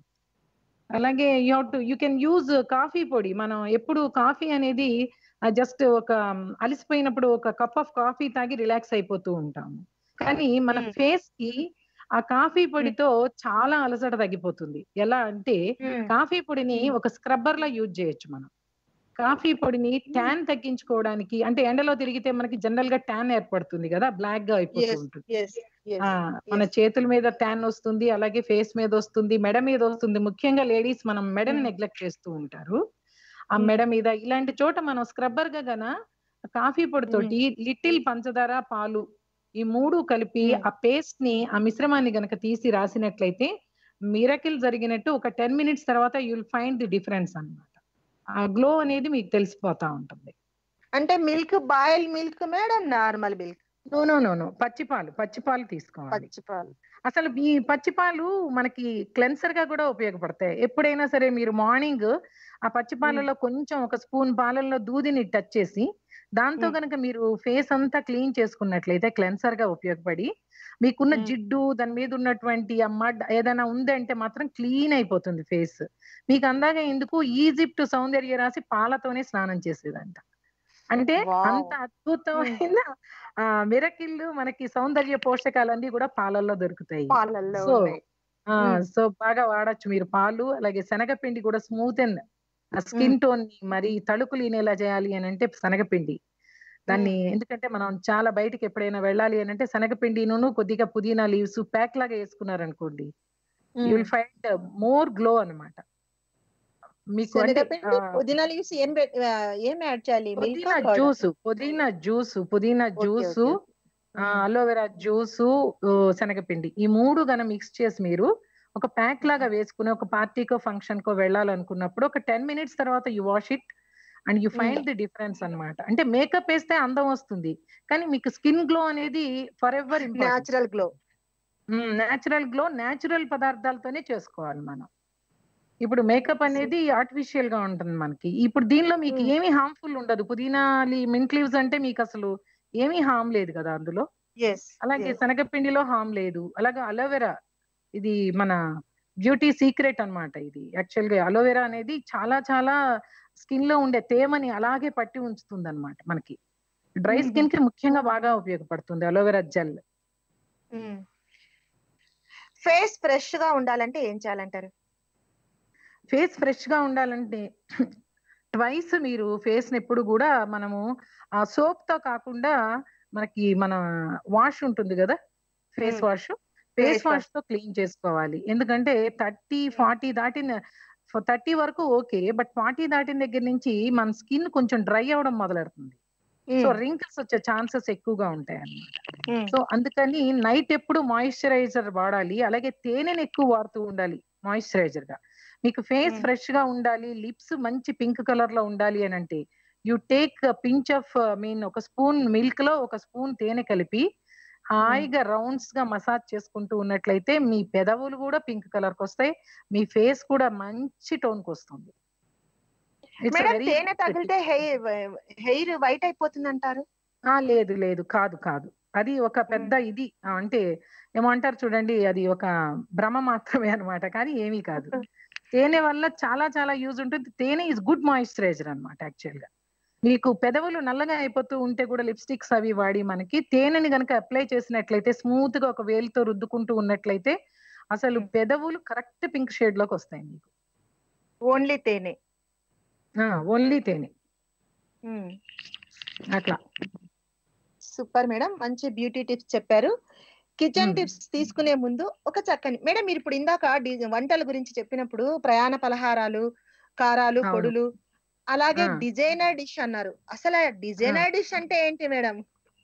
అలాగే you to you can use coffee పొడి మనం ఎప్పుడు కాఫీ అనేది జస్ట్ ఒక మ్, అలసిపోయినప్పుడు ఒక కప్ ఆఫ్ కాఫీ తాగి రిలాక్స్ అయిపోతూ ఉంటాము కానీ మన Hmm. ఫేస్ కి ఆ కాఫీ పొడితో చాలా అలసట తగ్గిపోతుంది ఎలా అంటే కాఫీ పొడిని ఒక స్క్రబ్బర్ లా యూజ్ చేయొచ్చు మనం కాఫీ పొడిని ట్యాన్ తగ్గించుకోవడానికి అంటే ఎండలో తిరిగితే మనకి జనరల్ గా ట్యాన్ ఏర్పడుతుంది కదా బ్లాక్ గా అయిపోతూ Yes, ఉంటుంది yes, yes. ఆ మన yes. చేతుల మీద ట్యాన్ వస్తుంది అలాగే ఫేస్ మీద వస్తుంది మెడ మీద వస్తుంది ముఖ్యంగా లేడీస్ మనం మెడని Hmm. నెగ్లెక్ట్ చేస్తూ ఉంటారు ఆ Hmm. మెడ మీద ఇలాంటి చోట మనం స్క్రబ్బర్ గా గన కాఫీ పొడి తోటి లిటిల్ పంచదార పాలు ఈ మూడు కలిపి Hmm. ఆ పేస్ట్ ని ఆ మిశ్రమాన్ని గనక తీసి రాసినట్లయితే మిరకిల్ జరిగినట్టు ఒక టెన్ మినిట్స్ తర్వాత యుల్ ఫైండ్ ది డిఫరెన్స్ అన్నమాట ఆ గ్లో అనేది మీకు తెలిసిపోతా ఉంటుంది అంటే milk boil milk madam normal milk no no no no పచ్చిపాలు పచ్చిపాలు తీసుకోవాలి పచ్చిపాలు అసలు ఈ పచ్చిపాలు మనకి క్లెన్సర్ గా కూడా ఉపయోగపడతాయి ఎప్పుడైనా సరే మీరు మార్నింగ్ ఆ పచ్చిపాలలో కొంచెం ఒక స్పూన్ పాలల్లో దూదిని టచ్ చేసి దాంతో మ్మ్. కనుక మీరు ఫేస్ అంతా క్లీన్ చేసుకున్నట్లయితే క్లెన్సర్ గా ఉపయోగపడి మీకున్న మ్మ్. జిడ్డు దాని మీద ఉన్నటువంటి ఆ మడ్ ఏదైనా ఉందంటే మాత్రం క్లీన్ అయిపోతుంది ఫేస్ మీకు అందాక ఎందుకు ఈజిప్ట్ సౌందర్య రాసి పాలతోనే స్నానం చేసేదంట అంటే Wow. అంత అద్భుతమైన ఆ మిరకిల్ మనకి సౌందర్య పోషకాలన్నీ కూడా పాలల్లో దొరుకుతాయి పాలల్లో So, ఉన్నాయి ఆ మ్మ్. సో బాగా వాడచ్చు మీరు పాలు అలాగే శనగపిండి కూడా స్మూత్ అండ్ ఆ స్కిన్ టోన్ ని మరి తళుకు లీనేలా చేయాలి అని అంటే శనగపిండి దాన్ని ఎందుకంటే మనం చాలా బయటికి ఎప్పుడైనా వెళ్ళాలి అని అంటే శనగపిండిను కొద్దిగా పుదీనా లీవ్స్ ప్యాక్ లాగా వేసుకున్నారనుకోండి you hmm. Will find more glow అన్నమాట మీకు అంటే శనగపిండి పుదీనా లీవ్స్ ఏం పెట్- ఆ, ఏం యాడ్ చేయాలి మిల్క్ పుదీనా జ్యూస్ పుదీనా జ్యూస్ పుదీనా జ్యూస్ అలోవెరా జ్యూసు శనగపిండి ఈ మూడు గన మిక్స్ చేసి మీరు ఒక ప్యాక్ లాగా వేసుకుని ఒక పార్టీకో ఫంక్షన్ కో వెళ్ళాలనుకున్నప్పుడు ఒక టెన్ మినిట్స్ తర్వాత you wash it and you find the difference అన్నమాట అంటే మేకప్ వేస్తే అందం వస్తుంది కానీ మీకు స్కిన్ గ్లో అనేది forever natural glow natural glow న్యాచురల్ పదార్థాలతోనే చేసుకోవాలి మనం ఇప్పుడు మేకప్ అనేది ఆర్టిఫిషియల్ గా ఉంటుంది మనకి ఇప్పుడు దీనిలో మీకు Mm. ఏమీ హార్మ్ఫుల్ ఉండదు పుదీనా మింట్ లీవ్స్ అంటే మీకు అసలు ఏమీ హామ్ లేదు కదా అందులో ఎస్ అలాగే శనగపిండిలో హామ్ లేదు అలాగే అలోవెరా ఇది మన బ్యూటీ సీక్రెట్ అన్నమాట ఇది యాక్చువల్ గా అలోవెరా అనేది చాలా చాలా స్కిన్ లో ఉండే తేమని అలాగే పట్టి ఉంచుతుంది అనమాట మనకి డ్రై మ్మ్. స్కిన్ కి ముఖ్యంగా బాగా ఉపయోగపడుతుంది అలోవెరా జెల్ ఫేస్ ఫ్రెష్ గా ఉండాలంటే ఏం చేయాలంటారు ఫేస్ ఫ్రెష్ గా ఉండాలంటే ట్వైస్ మీరు ఫేస్ ని ఎప్పుడు కూడా మనము ఆ సోప్ తో కాకుండా మనకి మన వాష్ ఉంటుంది కదా face hmm. Wash face Face wash. Wash తో క్లీన్ చేసుకోవాలి ఎందుకంటే థర్టీ ఫార్టీ దాటిన థర్టీ వరకు ఓకే బట్ ఫార్టీ దాటిన దగ్గర నుంచి మన స్కిన్ కొంచెం డ్రై అవడం మొదలెడుతుంది సో రింకిల్స్ వచ్చే ఛాన్సెస్ ఎక్కువగా ఉంటాయి అన్నమాట సో అందుకని నైట్ ఎప్పుడు మాయిశ్చరైజర్ వాడాలి అలాగే తేనెని ఎక్కువ వాడుతూ ఉండాలి మాయిశ్చరైజర్ గా మీకు ఫేస్ Hmm. ఫ్రెష్ గా ఉండాలి లిప్స్ మంచి పింక్ కలర్ లో ఉండాలి అని అంటే you take pinch of mean ఒక స్పూన్ మిల్క్ లో ఒక స్పూన్ తేనె కలిపి హాయిగా రౌండ్స్ గా మసాజ్ చేసుకుంటూ ఉన్నట్లయితే మీ పెదవులు కూడా పింక్ కలర్ కి వస్తాయి మీ ఫేస్ కూడా మంచి టోన్ కి వస్తుంది It's a మేడం very తేనె good తగిలితే హెయిర్ హెయిర్ వైట్ అయిపోతుంది అంటారు ఆ లేదు లేదు కాదు కాదు అది ఒక పెద్ద ఇది ఆ, అంటే ఏమంటారు చూడండి అది ఒక భ్రమ మాత్రమే అన్నమాట కానీ ఏమీ కాదు తేనె వల్ల చాలా చాలా యూజ్ ఉంటుంది తేనె ఇస్ గుడ్ మాయిశ్చరైజర్ అనమాట యాక్చువల్ గా మీకు పెదవులు నల్లగా అయిపోతూ ఉంటే కూడా లిప్స్టిక్స్ అవి వాడి మనకి తేనెని కనుక అప్లై చేసినట్లయితే స్మూత్ గా ఒక వేలుతో రుద్దుకుంటూ ఉన్నట్లయితే అసలు Hmm. పెదవులు కరెక్ట్ పింక్ షేడ్ లోకి వస్తాయి మీకు ఓన్లీ తేనె ఓన్లీ తేనె అట్లా సూపర్ మేడం మంచి బ్యూటీ టిప్స్ చెప్పారు కిచెన్ Hmm. టిప్స్ తీసుకునే ముందు ఒక చక్కని మేడం మీరు ఇప్పుడు ఇందాక డి- వంటల గురించి చెప్పినప్పుడు ప్రయాణ పలహారాలు కారాలు అవును. పొడులు అలాగే ఆ. డిజైనర్ డిష్ అన్నారు అసలు డిజైనర్ డిష్ అంటే ఏంటి మేడం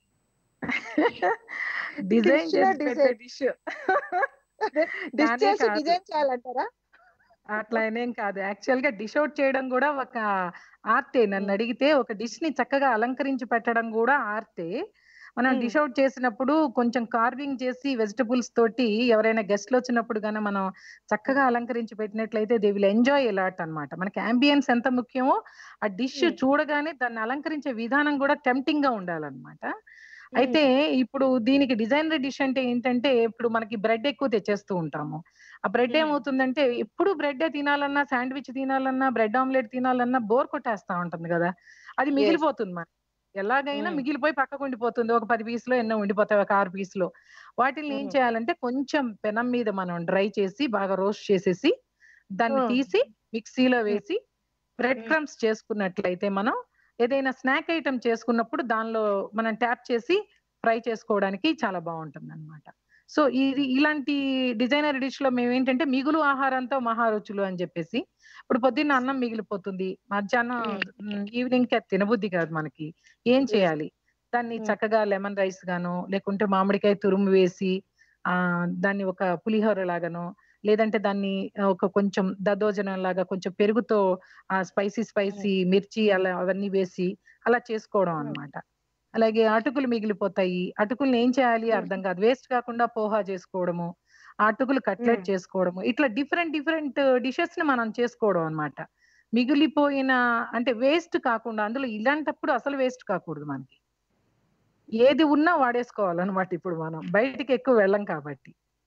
డిజైన్ Dish లో చేసి పెట్టే design. డిష్ డిష్ కానీ చేసి కాదు. డిజైన్ చేయాలంటారా అట్లా అనేం కాదు యాక్చువల్ గా డిష్ అవుట్ చేయడం కూడా ఒక ఆర్టే నన్ను Hmm. అడిగితే ఒక డిష్ ని చక్కగా అలంకరించి పెట్టడం కూడా ఆర్టే మనం Hmm. డిష్ అవుట్ చేసినప్పుడు కొంచెం కార్వింగ్ చేసి వెజిటబుల్స్ తోటి ఎవరైనా గెస్ట్లు వచ్చినప్పుడు గానీ మనం చక్కగా అలంకరించి పెట్టినట్లయితే దే విల్ ఎంజాయ్ ఎలాట్ అన్నమాట మనకి అంబియన్స్ ఎంత ముఖ్యమో ఆ డిష్ Hmm. చూడగానే దాన్ని అలంకరించే విధానం కూడా టెంప్టింగ్ గా ఉండాలన్నమాట అయితే ఇప్పుడు దీనికి డిజైనర్ డిష్ అంటే ఏంటంటే ఇప్పుడు మనకి బ్రెడ్ ఎక్కువ తెచ్చేస్తూ ఉంటాము ఆ బ్రెడ్ Hmm. ఏమవుతుందంటే ఎప్పుడు బ్రెడ్ తినాలన్నా శాండ్విచ్ తినాలన్నా బ్రెడ్ ఆమ్లెట్ తినాలన్నా బోర్ కొట్టేస్తా ఉంటుంది కదా అది మిగిలిపోతుంది మనకి ఎలాగైనా Hmm. మిగిలిపోయి పక్కకు ఉండిపోతుంది ఒక పది పీసులో ఎన్నో ఉండిపోతాయి ఒక ఆరు పీసులో వాటిని ఏం Hmm. చేయాలంటే కొంచెం పెనం మీద మనం డ్రై చేసి బాగా రోస్ట్ చేసేసి దాన్ని Hmm. తీసి మిక్సీలో Hmm. వేసి బ్రెడ్ Hmm. క్రమ్స్ చేసుకున్నట్లయితే మనం ఏదైనా స్నాక్ ఐటమ్ చేసుకున్నప్పుడు దానిలో మనం ట్యాప్ చేసి ఫ్రై చేసుకోవడానికి చాలా బాగుంటుంది అనమాట సో ఇది ఇలాంటి డిజైనర్ డిష్ లో మేము ఏంటంటే మిగులు ఆహారంతో మహారుచులు అని చెప్పేసి ఇప్పుడు పొద్దున్న అన్నం మిగిలిపోతుంది మధ్యాహ్నం ఈవినింగ్ కి అది తినబుద్ధి కాదు మనకి ఏం చేయాలి దాన్ని Mm. చక్కగా లెమన్ రైస్ గాను లేకుంటే మామిడికాయ తురుము వేసి ఆ దాన్ని ఒక పులిహోర లాగానో లేదంటే దాన్ని ఒక కొంచెం దద్దోజనం లాగా కొంచెం పెరుగుతో ఆ స్పైసీ స్పైసీ మిర్చి అలా అవన్నీ వేసి అలా చేసుకోవడం Mm. అన్నమాట అలాగే అటుకులు మిగిలిపోతాయి అటుకుల్ని ఏం చేయాలి Mm. అర్థం కాదు వేస్ట్ కాకుండా పోహా చేసుకోవడము ఆ అటుకులు కట్లెట్ Mm. చేసుకోవడము ఇట్లా డిఫరెంట్ డిఫరెంట్ డిషెస్ ని మనం చేసుకోవడం అన్నమాట మిగిలిపోయిన అంటే వేస్ట్ కాకుండా అందులో ఇలాంటప్పుడు అసలు వేస్ట్ కాకూడదు మనకి ఏది ఉన్నా వాడేసుకోవాలన్నమాట ఇప్పుడు మనం బయటికి ఎక్కువ వెళ్ళం కాబట్టి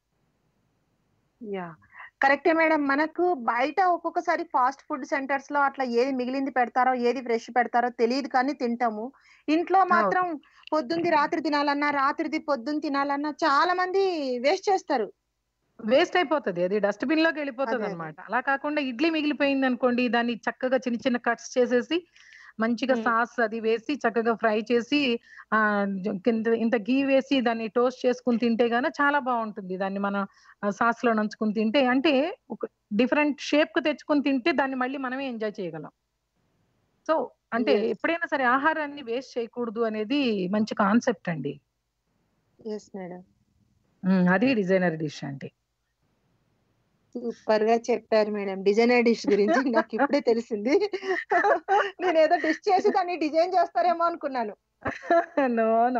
యా కరెక్టే మేడం మనకు బయట ఒక్కొక్కసారి ఫాస్ట్ ఫుడ్ సెంటర్స్ లో అట్లా ఏది మిగిలింది పెడతారో ఏది ఫ్రెష్ పెడతారో తెలియదు కానీ తింటాము ఇంట్లో మాత్రం పొద్దుంది రాత్రి తినాలన్నా రాత్రిది పొద్దున్న తినాలన్నా చాలా మంది వేస్ట్ చేస్తారు వేస్ట్ అయిపోతుంది అది డస్ట్బిన్ లోకి వెళ్ళిపోతుంది అదే, అదే. అనమాట అలా కాకుండా ఇడ్లీ మిగిలిపోయింది అనుకోండి దాన్ని చక్కగా చిన్న చిన్న కట్స్ చేసేసి మంచిగా మ్మ్. సాస్ అది వేసి చక్కగా ఫ్రై చేసి ఆ జ- కింద ఇంత గీ వేసి దాన్ని టోస్ట్ చేసుకుని తింటే గానీ చాలా బాగుంటుంది దాన్ని మనం సాస్ లో నంచుకుని తింటే అంటే ఒక డిఫరెంట్ షేప్ కు తెచ్చుకుని తింటే దాన్ని మళ్ళీ మనమే ఎంజాయ్ చేయగలం సో అంటే Yes. ఎప్పుడైనా సరే ఆహారాన్ని వేస్ట్ చేయకూడదు అనేది మంచి కాన్సెప్ట్ అండి ఎస్ మేడం మ్మ్, అది డిజైనర్ డిష్ అంటే సూపర్ గా చెప్పారు మేడం డిజైనర్ డిష్ గురించి నాకు ఇప్పుడే తెలిసింది నేను ఏదో డిష్ చేసి దాన్ని డిజైన్ చేస్తారేమో అనుకున్నాను నో నో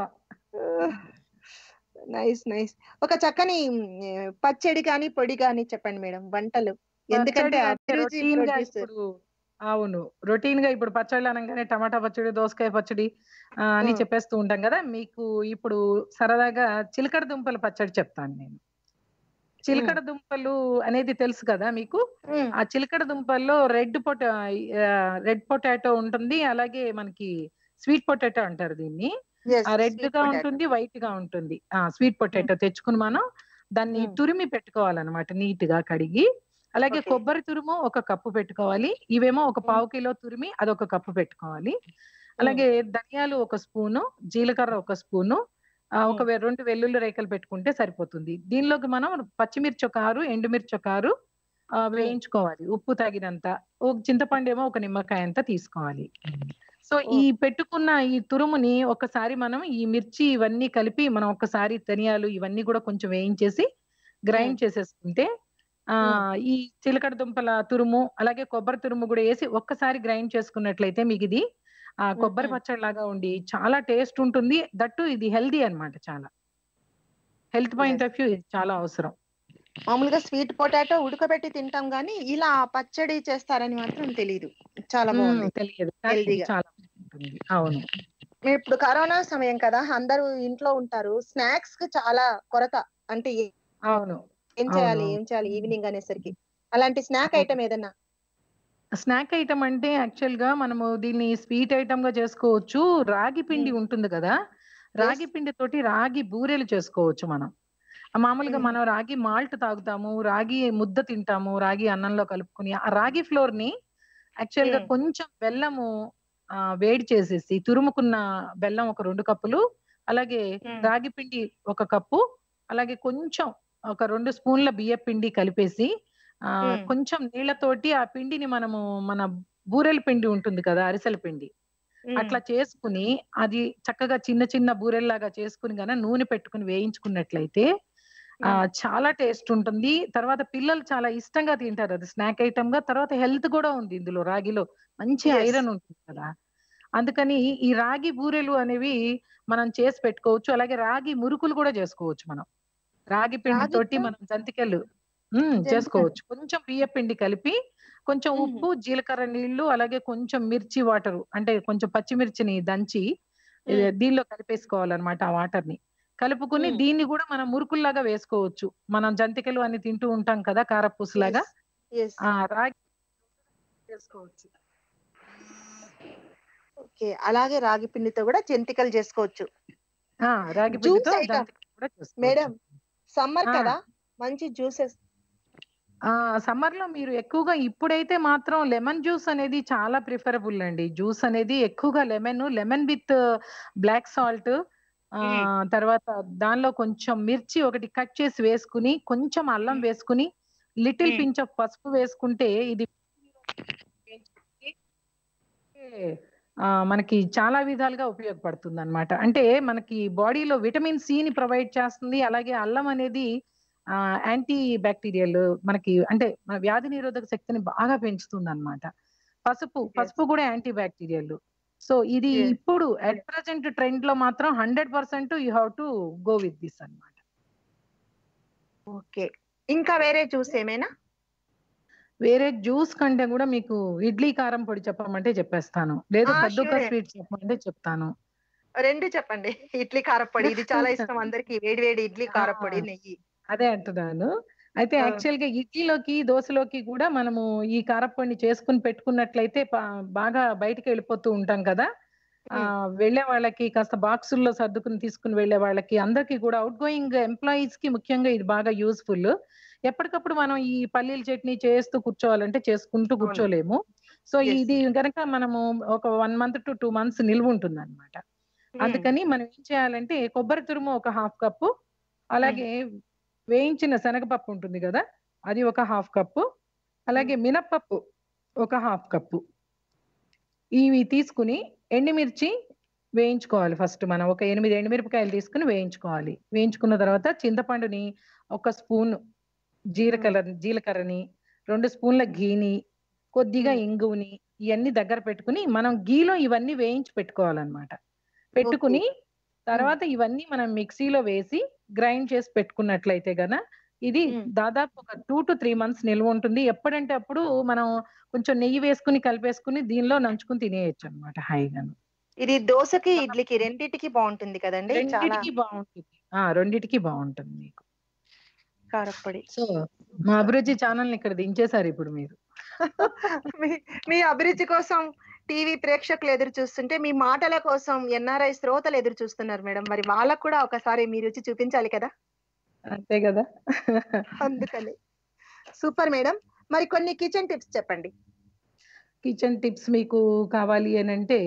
నైస్ నైస్ ఒక చక్కని మ్, పచ్చడి కానీ పొడి కానీ చెప్పండి మేడం వంటలు ఎందుకంటే పచ్చడి అంటే అభిరుచి routine గా producer. ఇప్పుడు అవును రొటీన్ గా ఇప్పుడు పచ్చళ్ళు అనగానే టమాటా పచ్చడి దోసకాయ పచ్చడి ఆ, అని Hmm. చెప్పేస్తూ ఉంటాం కదా మీకు ఇప్పుడు సరదాగా చిలకడ దుంపల పచ్చడి చెప్తాను నేను చిలకడ దుంపలు అనేది తెలుసు కదా మీకు ఉమ్, ఆ చిలకడ దుంపల్లో రెడ్ పొటా రెడ్ పొటాటో ఉంటుంది అలాగే మనకి స్వీట్ పొటాటో అంటారు దీన్ని yes, ఆ రెడ్ sweet గా potato. ఉంటుంది వైట్ గా ఉంటుంది ఆ స్వీట్ పొటాటో తెచ్చుకుని మనం దాన్ని మ్మ్. తురిమి పెట్టుకోవాలన్నమాట నీట్ గా కడిగి అలాగే Okay. కొబ్బరి తురుము ఒక కప్పు పెట్టుకోవాలి ఇవేమో ఒక మ్మ్. పావు కిలో తురిమి అదొక కప్పు పెట్టుకోవాలి అలాగే ధనియాలు ఒక స్పూను జీలకర్ర ఒక స్పూను ఆ, ఒక వె- రెండు వెల్లుల్లి రేఖలు పెట్టుకుంటే సరిపోతుంది దీనిలోకి మనం పచ్చిమిర్చి ఒక ఆరు ఎండుమిర్చి ఒక ఆరు ఆ, వేయించుకోవాలి ఉప్పు తగినంత ఒక చింతపండు ఏమో ఒక నిమ్మకాయ అంత తీసుకోవాలి సో ఈ పెట్టుకున్న ఈ తురుముని ఒకసారి మనం ఈ మిర్చి ఇవన్నీ కలిపి మనం ఒకసారి ధనియాలు ఇవన్నీ కూడా కొంచెం వేయించేసి గ్రైండ్ చేసేసుకుంటే ఆ ఈ చిలకడ దుంపల తురుము అలాగే కొబ్బరి తురుము కూడా వేసి ఒక్కసారి గ్రైండ్ చేసుకున్నట్లయితే మీకు ఇది ఆ కొబ్బరి మ్మ్. పచ్చడి లాగా ఉండి చాలా టేస్ట్ ఉంటుంది దట్టు ఇది హెల్దీ అన్నమాట చాలా health point Yes. Of view ఇది చాలా అవసరం మామూలుగా స్వీట్ పొటాటో ఉడకబెట్టి తింటాం గానీ ఇలా పచ్చడి చేస్తారని మాత్రం తెలియదు చాలా బాగుంది మ్మ్, తెలియదు కానీ ఇది Healthy గా. చాలా బాగుంటుంది అవును మేము ఇప్పుడు కరోనా సమయం కదా అందరూ ఇంట్లో ఉంటారు స్నాక్స్ కి చాలా కొరత అంటే ఏ- అవును ఏం చేయాలి అవును. ఏం చేయాలి ఈవినింగ్ అనేసరికి అలాంటి స్నాక్ అవును. ఐటమ్ ఏదన్నా స్నాక్ ఐటమ్ అంటే యాక్చువల్ గా మనము దీన్ని స్వీట్ ఐటమ్ గా చేసుకోవచ్చు రాగి పిండి ఉంటుంది కదా రాగి పిండి తోటి రాగి బూరెలు చేసుకోవచ్చు మనం ఆ మామూలుగా మ్మ్. మనం రాగి మాల్ట్ తాగుతాము రాగి ముద్ద తింటాము రాగి అన్నంలో కలుపుకుని ఆ రాగి ఫ్లోర్ ని యాక్చువల్ గా మ్మ్. కొంచెం బెల్లము ఆ, వేడి చేసేసి తురుముకున్న బెల్లం ఒక రెండు కప్పులు అలాగే మ్మ్. రాగి పిండి ఒక కప్పు అలాగే కొంచెం ఒక రెండు స్పూన్ల బియ్య పిండి కలిపేసి ఆ మ్మ్. కొంచెం నీళ్ళతోటి ఆ పిండిని మనము మన బూరెల పిండి ఉంటుంది కదా అరిసెల పిండి మ్మ్. అట్లా చేసుకుని అది చక్కగా చిన్న చిన్న బూరెల్లాగా చేసుకుని గన నూనె పెట్టుకుని వేయించుకున్నట్లయితే ఆ మ్మ్. చాలా టేస్ట్ ఉంటుంది తర్వాత పిల్లలు చాలా ఇష్టంగా తింటారు అది స్నాక్ ఐటమ్ గా తర్వాత హెల్త్ కూడా ఉంది ఇందులో రాగిలో మంచి Yes. ఐరన్ ఉంటుంది కదా అందుకని ఈ రాగి బూరెలు అనేవి మనం చేసి పెట్టుకోవచ్చు అలాగే రాగి మురుకులు కూడా చేసుకోవచ్చు మనం రాగి పిండి రాగితో? తోటి మనం జంతికలు ఉమ్, జంతికలు. చేసుకోవచ్చు కొంచెం బియ్య పిండి కలిపి కొంచెం మ్మ్. ఉప్పు జీలకర్ర నీళ్లు అలాగే కొంచెం మిర్చి వాటర్ అంటే కొంచెం పచ్చిమిర్చిని దంచి ఇది మ్మ్. దీనిలో కలిపేసుకోవాలన్నమాట ఆ వాటర్ ని కలుపుకుని మ్మ్. దీన్ని కూడా మనం మురుకుల్లాగా వేసుకోవచ్చు మనం జంతికలు అని తింటూ ఉంటాం కదా కారపూస లాగా Yes. Yes. ఆ రాగి చేసుకోవచ్చు ఓకే అలాగే రాగి పిండితో కూడా జంతికలు చేసుకోవచ్చు ఆ రాగి Juice పిండితో item. జంతికలు కూడా చేసుకోవచ్చు మేడం సమ్మర్ ఆ. కదా మంచి జ్యూసెస్ ఆ సమ్మర్ లో మీరు ఎక్కువగా ఇప్పుడైతే మాత్రం లెమన్ జ్యూస్ అనేది చాలా ప్రిఫరబుల్ అండి జ్యూస్ అనేది ఎక్కువగా lemon lemon with black salt ఆ తర్వాత దానిలో కొంచెం మిర్చి ఒకటి కట్ చేసి వేసుకుని కొంచెం అల్లం మ్మ్. వేసుకుని లిటిల్ మ్మ్. పించ్ ఆఫ్ పసుపు వేసుకుంటే ఇది ఆ, మనకి చాలా విధాలుగా ఉపయోగపడుతుంది అనమాట అంటే మనకి బాడీలో విటమిన్ సి ని ప్రొవైడ్ చేస్తుంది అలాగే అల్లం అనేది ఆ యాంటీ బ్యాక్టీరియల్ మనకి అంటే మన వ్యాధి నిరోధక శక్తిని బాగా పెంచుతుంది అనమాట పసుపు Yes. పసుపు కూడా యాంటీ బ్యాక్టీరియల్ సో ఇది Yes. ఇప్పుడు అట్ ప్రజెంట్ ట్రెండ్ లో మాత్రం hundred percent you have to go with this అన్నమాట ఓకే ఇంకా వేరే జ్యూస్ ఏమైనా వేరే జ్యూస్ కంటే కూడా మీకు ఇడ్లీ కారం పొడి చెప్పమంటే చెప్పేస్తాను లేదు ఆ, కద్దుకా sure. స్వీట్ చెప్పమంటే చెప్తాను రెండు చెప్పండి ఇడ్లీ కారపొడి ఇది చాలా ఇష్టం అందరికి వేడి వేడి ఇడ్లీ కారపొడి ఆ. నెయ్యి అదే అంటున్నాను అయితే ఆ. యాక్చువల్ గా ఇడ్లీలోకి దోశలోకి కూడా మనము ఈ కారప్పొడిని చేసుకుని పెట్టుకున్నట్లయితే పా- బాగా బయటికి వెళ్ళిపోతూ ఉంటాం కదా ఆ వెళ్ళే వాళ్ళకి కాస్త బాక్సుల్లో సర్దుకుని తీసుకుని వెళ్ళే వాళ్ళకి అందరికి కూడా అవుట్ గోయింగ్ ఎంప్లాయీస్ కి ముఖ్యంగా ఇది బాగా యూస్ఫుల్ ఎప్పటికప్పుడు మనం ఈ పల్లీల చట్నీ చేస్తూ కూర్చోవాలంటే చేసుకుంటూ కూర్చోలేము సో Yes. ఇది గనక మనము ఒక one month to two months నిల్వ ఉంటుంది అనమాట అందుకని మనం ఏం చేయాలంటే కొబ్బరి తురుము ఒక హాఫ్ కప్పు అలాగే వేయించిన శనగపప్పు ఉంటుంది కదా అది ఒక హాఫ్ కప్పు అలాగే మినప్పప్పు ఒక హాఫ్ కప్పు ఇవి తీసుకుని ఎండుమిర్చి వేయించుకోవాలి ఫస్ట్ మనం ఒక ఎనిమిది ఎండుమిరపకాయలు తీసుకుని వేయించుకోవాలి వేయించుకున్న తర్వాత చింతపండుని ఒక స్పూన్ జీలకర్ర జీలకర్రని రెండు స్పూన్ల ఘీని కొద్దిగా మ్మ్. ఇంగువని ఇవన్నీ దగ్గర పెట్టుకుని మనం గీలో ఇవన్నీ వేయించి పెట్టుకోవాలన్నమాట పెట్టుకుని తర్వాత ఇవన్నీ మనం మిక్సీలో వేసి గ్రైండ్ చేసి పెట్టుకున్నట్లయితే గన ఇది మ్మ్. దాదాపు ఒక టూ టు త్రీ మంత్స్ నిల్వ ఉంటుంది ఎప్పుడంటే అప్పుడు మనం కొంచెం నెయ్యి వేసుకుని కలిపేసుకుని దీనిలో నంచుకుని తినేయచ్చు అనమాట హాయిగాను ఇది దోశకి ఇడ్లీకి రెండిటికి బాగుంటుంది కదండి చాలా రెండిటికి బాగుంటుంది ఆ రెండిటికి బాగుంటుంది మీకు కారప్పొడి సో మా అభిరుచి ఛానల్ ఇక్కడ దించేశారు ఇప్పుడు మీరు మీ మీ అభిరుచి కోసం టీవీ ప్రేక్షకులు ఎదురు చూస్తుంటే మీ మాటల కోసం ఎన్ఆర్ఐ శ్రోతలు ఎదురు చూస్తున్నారు మేడం మరి వాళ్ళకు కూడా ఒకసారి మీ రుచి చూపించాలి కదా అంతే కదా అందుకని సూపర్ మేడం మరి కొన్ని కిచెన్ టిప్స్ చెప్పండి కిచెన్ టిప్స్ మీకు కావాలి అని అంటే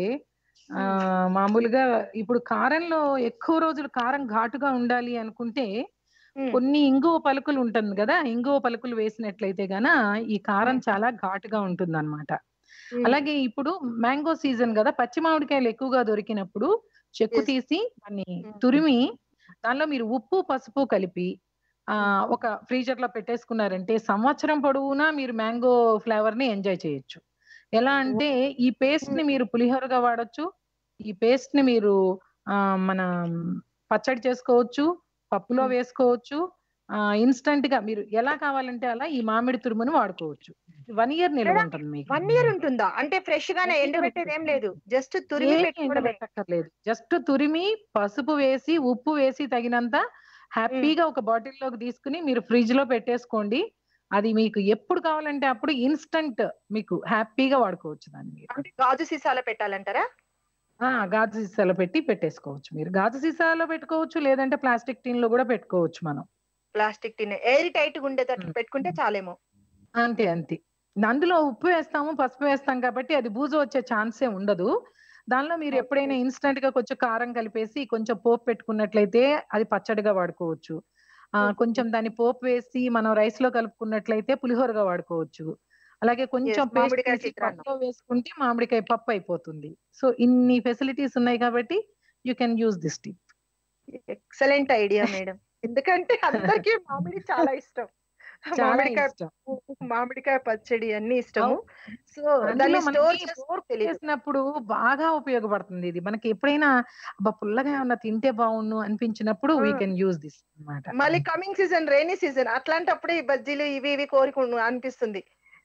ఆ మామూలుగా ఇప్పుడు కారంలో ఎక్కువ రోజులు కారం ఘాటుగా ఉండాలి అనుకుంటే మ్మ్. కొన్ని ఇంగువ పలుకులు ఉంటుంది కదా ఇంగువ పలుకులు వేసినట్లయితే గన ఈ కారం మ్మ్. చాలా ఘాటుగా ఉంటుంది అనమాట మ్మ్. అలాగే ఇప్పుడు మ్యాంగో సీజన్ కదా పచ్చి మామిడికాయలు ఎక్కువగా దొరికినప్పుడు చెక్కు Yes. తీసి దాన్ని మ్మ్. తురిమి దానిలో మీరు ఉప్పు పసుపు కలిపి ఆ మ్మ్. ఒక ఫ్రీజర్ లో పెట్టేసుకున్నారంటే సంవత్సరం పొడవునా మీరు మ్యాంగో ఫ్లేవర్ ని ఎంజాయ్ చేయొచ్చు ఎలా అంటే ఈ పేస్ట్ ని మీరు పులిహోరగా వాడొచ్చు ఈ పేస్ట్ ని మీరు ఆ మన పచ్చడి చేసుకోవచ్చు పప్పులో మ్మ్. వేసుకోవచ్చు ఆ ఇన్స్టంట్ గా మీరు ఎలా కావాలంటే అలా ఈ మామిడి తురుముని వాడుకోవచ్చు వన్ ఇయర్ నిల్వ మేడం, ఉంటుంది మీకు వన్ ఇయర్ ఉంటుందా అంటే ఫ్రెష్ గానే One year ఎండబెట్టేది ఏం ఉంటుంది. లేదు జస్ట్ తురిమి ఏమీ పెట్టుకోవడమే ఎండబెట్టక్కర్లేదు జస్ట్ తురిమి పసుపు వేసి ఉప్పు వేసి తగినంత హ్యాపీగా ఒక బాటిల్లోకి తీసుకుని మీరు ఫ్రిడ్జ్ లో పెట్టేసుకోండి అది మీకు ఎప్పుడు కావాలంటే అప్పుడు ఇన్స్టంట్ మీకు హ్యాపీగా వాడుకోవచ్చు దాన్ని మీరు అంటే గాజు సీసాలో పెట్టాలంటారా ఆ, గాజు సీసాలో పెట్టి పెట్టేసుకోవచ్చు మీరు గాజు సీసాలో పెట్టుకోవచ్చు లేదంటే ప్లాస్టిక్ టిన్ లో కూడా పెట్టుకోవచ్చు మనం ప్లాస్టిక్ టిన్ ఎయిర్ టైట్ గా ఉండేటట్టు మ్మ్. పెట్టుకుంటే చాలేమో అంతే అంతే అందులో ఉప్పు వేస్తాము పసుపు వేస్తాం కాబట్టి అది బూజు వచ్చే ఛాన్సే ఉండదు దానిలో మీరు Okay. ఎప్పుడైనా ఇన్స్టంట్ గా కొంచెం కారం కలిపేసి కొంచెం పోపు పెట్టుకున్నట్లయితే అది పచ్చడిగా వాడుకోవచ్చు ఆ Okay. కొంచెం దాన్ని పోపు వేసి మనం రైస్ లో కలుపుకున్నట్లయితే పులిహోరగా వాడుకోవచ్చు అలాగే కొంచెం Yes, పేస్ట్ మామిడికాయ తీసి చిత్రాన్నం. పప్పులో వేసుకుంటే మామిడికాయ పప్పు అయిపోతుంది సో ఇన్ని ఫెసిలిటీస్ ఉన్నాయి కాబట్టి you can use this tip excellent idea madam ఎందుకంటే అందరికీ మామిడి చాలా ఇష్టం చాలా మామిడికాయ ఇష్టం పువ్వు, మామిడికాయ పచ్చడి అన్ని ఇష్టము సో అందులో దాన్ని మనకి స్టోర్ పోర్క్ తెలియదు చేసినప్పుడు బాగా ఉపయోగపడుతుంది ఇది మనకి ఎప్పుడైనా అబ్బా పుల్లగా ఏమన్నా తింటే బాగుండు అనిపించినప్పుడు వీ ఆ. కెన్ యూజ్ దిస్ అన్నమాట మళ్ళీ కమింగ్ సీజన్ రైనీ సీజన్ అట్లాంటప్పుడే ఈ బజ్జీలు ఇవి ఇవి కోరిక అనిపిస్తుంది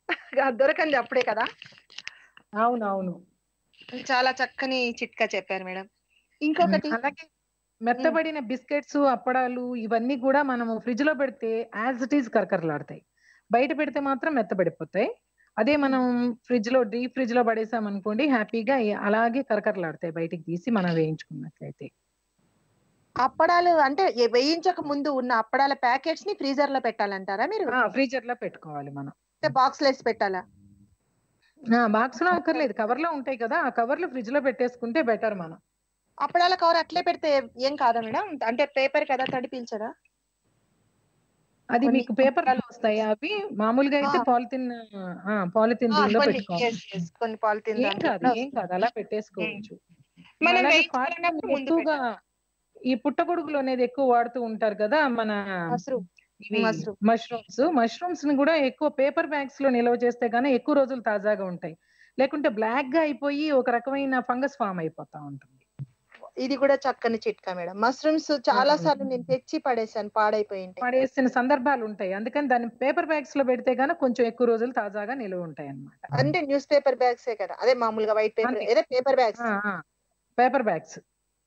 దొరకంది అప్పుడే కదా అవును అవును చాలా చక్కని చిట్కా చెప్పారు మేడం ఇంకొకటి అలాగే మెత్తబడిన బిస్కెట్స్ అప్పడాలు ఇవన్నీ కూడా మనము ఫ్రిడ్జ్ లో పెడితే యాజ్ ఇట్ ఈస్ కరకరలాడతాయి బయట పెడితే మాత్రం మెత్తబడిపోతాయి అదే మనం ఫ్రిడ్జ్ లో డీప్ ఫ్రిడ్జ్ లో పడేసాం అనుకోండి హ్యాపీగా అలాగే కరకరలాడతాయి బయటికి తీసి మనం వేయించుకున్నట్లయితే అప్పడాలు అంటే ఏ- వేయించక ముందు ఉన్న అప్పడాల ప్యాకెట్స్ ని ఫ్రీజర్ లో పెట్టాలంటారా మీరు ఫ్రీజర్ లో పెట్టుకోవాలి మనం బాక్స్ లో వేసి పెట్టాలా బాక్స్ లో అక్కర్లేదు కవర్ లో ఉంటాయి కదా ఆ కవర్ లో ఫ్రిడ్జ్ లో పెట్టేసుకుంటే బెటర్ మనం అప్పడాల కవర్ అట్లే పెడితే ఏం కాదా మేడం అంటే పేపర్ కదా తడి పీల్చదా అది కొన్ని మీకు పేపర్ లో వస్తాయి అవి మామూలుగా అయితే ఆ. పాలిథిన్ పాలిథిన్ ఆ, దీనిలో కొన్ని పెట్టుకోవాలి yes, yes, కొన్ని పాలిథిన్ ఏం కాదు ఏం కాదు అలా పెట్టేసుకోవచ్చు మనం అలాగే వేయించుకున్నప్పుడు ఫాస్ట్ ముందు ఎక్కువగా ఈ పుట్టగొడుగులు అనేది ఎక్కువ వాడుతూ ఉంటారు కదా మన మష్రూమ్ ఇవి mushroom. మష్రూమ్స్ మష్రూమ్స్ ని కూడా ఎక్కువ పేపర్ బ్యాగ్స్ లో నిల్వ చేస్తే గానీ ఎక్కువ రోజులు తాజాగా ఉంటాయి లేకుంటే బ్లాక్ గా అయిపోయి ఒక రకమైన ఫంగస్ ఫామ్ అయిపోతా ఉంటుంది ఇది కూడా చక్కని చిట్కా మేడం మష్రూమ్స్ చాలా ఆ. సార్లు నేను తెచ్చి పడేసాను పాడైపోయి ఉంటాయి. పడేసిన సందర్భాలు ఉంటాయి అందుకని దాన్ని పేపర్ బ్యాగ్స్ లో పెడితే గానీ కొంచెం ఎక్కువ రోజులు తాజాగా నిల్వ ఉంటాయి అన్నమాట అంటే న్యూస్ పేపర్ బ్యాగ్స్ కదా అదే మామూలుగా వైట్ పేపర్ అంతే. ఏదో పేపర్ బ్యాగ్స్ పేపర్ బ్యాగ్స్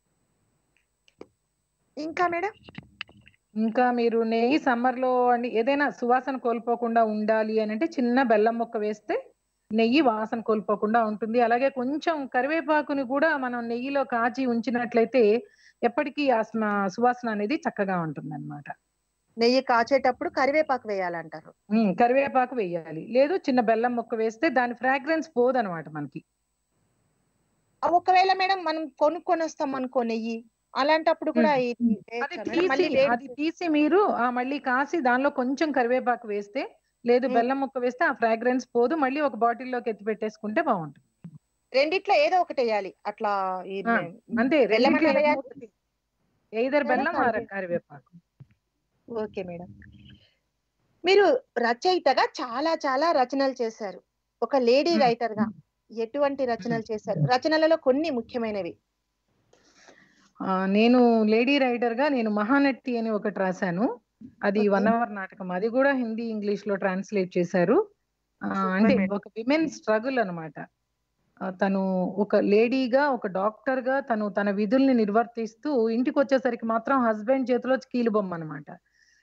ఇంకా మేడం ఇంకా మీరు నెయ్యి సమ్మర్ లో అని ఏదైనా సువాసన కోల్పోకుండా ఉండాలి అని అంటే చిన్న బెల్లం ముక్క వేస్తే నెయ్యి వాసన కోల్పోకుండా ఉంటుంది అలాగే కొంచెం కరివేపాకుని కూడా మనం నెయ్యిలో కాచి ఉంచినట్లయితే ఎప్పటికీ ఆ స్మ- సువాసన అనేది చక్కగా ఉంటుంది అనమాట నెయ్యి కాచేటప్పుడు కరివేపాకు వేయాలంటారు కరివేపాకు వేయాలి లేదు చిన్న బెల్లం ముక్క వేస్తే దాని ఫ్రాగ్రెన్స్ పోదనమాట మనకి ఆ, ఒకవేళ మేడం మనం కొనుక్కొని వస్తాం అనుకో నెయ్యి అలాంటప్పుడు కూడా మ్మ్. ఇది అది వేయొచ్చా మేడం? మళ్ళీ తీసి వేడి అది తీసి మీరు ఆ మళ్ళీ కాసి దానిలో కొంచెం కరివేపాకు వేస్తే లేదు మ్మ్. బెల్లం ముక్క వేస్తే ఆ ఫ్రాగ్రెన్స్ పోదు మళ్ళీ ఒక బాటిల్లోకి ఎత్తి పెట్టేసుకుంటే బాగుంటుంది రెండిట్లో ఏదో ఒకటి వేయాలి అట్లా ఈ ఆ, అంతే బెల్లం రెండిట్లో అన్నా ఏదో వేయాలి? ఒకటి. ఎయిదర్ లేదా బెల్లం ఆర్ కరివే- కరివేపాకు ఓకే మేడం మీరు రచయితగా చాలా చాలా రచనలు చేశారు ఒక లేడీ మ్మ్. రైటర్ గా ఎటువంటి రచనలు చేశారు రచనలలో కొన్ని ముఖ్యమైనవి ఆ, నేను లేడీ రైటర్ గా నేను మహానటి అని ఒకటి రాశాను అది Okay. వన్ అవర్ నాటకం అది కూడా హిందీ ఇంగ్లీష్ లో ట్రాన్స్లేట్ చేశారు ఆ, Super, అంటే madam. ఒక విమెన్ స్ట్రగుల్ అనమాట తను ఒక లేడీగా ఒక డాక్టర్ గా తను తన విధుల్ని నిర్వర్తిస్తూ ఇంటికి వచ్చేసరికి మాత్రం హస్బెండ్ చేతిలో కీలు బొమ్మ అనమాట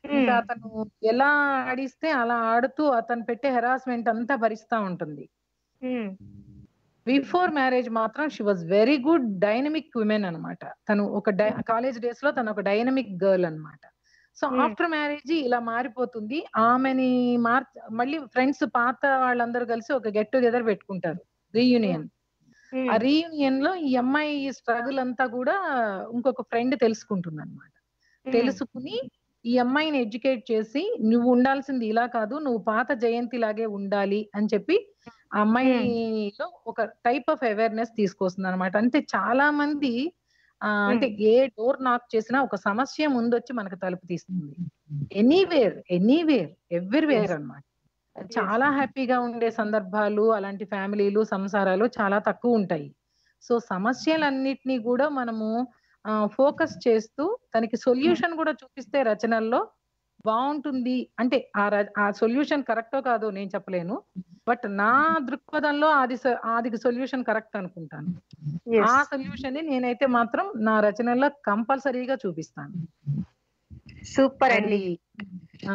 ఇంకా అతను ఎలా ఆడిస్తే అలా ఆడుతూ అతను పెట్టే హెరాస్మెంట్ అంతా భరిస్తా ఉంటుంది బిఫోర్ మ్యారేజ్ మాత్రం she was very good dynamic women అన్నమాట తను ఒక కాలేజ్ డేస్ లో తను ఒక డైనమిక్ గర్ల్ అన్నమాట సో Hmm. ఆఫ్టర్ మ్యారేజ్ ఇలా మారిపోతుంది ఆమెని మార్ మళ్ళీ ఫ్రెండ్స్ పాత వాళ్ళందరూ కలిసి ఒక గెట్ టుగెదర్ పెట్టుకుంటారు రీయూనియన్ ఆ రీయూనియన్ లో ఈ అమ్మాయి స్ట్రగుల్ అంతా కూడా ఇంకొక ఫ్రెండ్ తెలుసుకుంటుంది అనమాట తెలుసుకుని ఈ అమ్మాయిని ఎడ్యుకేట్ చేసి నువ్వు ఉండాల్సింది ఇలా కాదు నువ్వు పాత జయంతి లాగే ఉండాలి అని చెప్పి ఆ అమ్మాయిలో ఒక టైప్ ఆఫ్ అవేర్నెస్ తీసుకొస్తుంది అనమాట అంటే చాలా మంది ఆ, అంటే ఏ డోర్ నాక్ చేసినా ఒక సమస్య ముందొచ్చి మనకు తలుపు తీస్తుంది ఎనీవేర్ ఎనీవేర్ ఎవ్రీవేర్ అన్నమాట చాలా హ్యాపీగా ఉండే సందర్భాలు అలాంటి ఫ్యామిలీలు సంసారాలు చాలా తక్కువ ఉంటాయి సో సమస్యలన్నిటినీ కూడా మనము ఫోకస్ చేస్తూ తనకి సొల్యూషన్ కూడా చూపిస్తే రచనల్లో బాగుంటుంది అంటే ఆ ర- ఆ సొల్యూషన్ కరెక్టో కాదో నేను చెప్పలేను బట్ నా దృక్పథంలో అది స- అది సొల్యూషన్ కరెక్ట్ అనుకుంటాను ఆ సొల్యూషన్ ని నేనైతే మాత్రం నా రచనల్లో కంపల్సరీగా చూపిస్తాను సూపర్ అండి ఆ,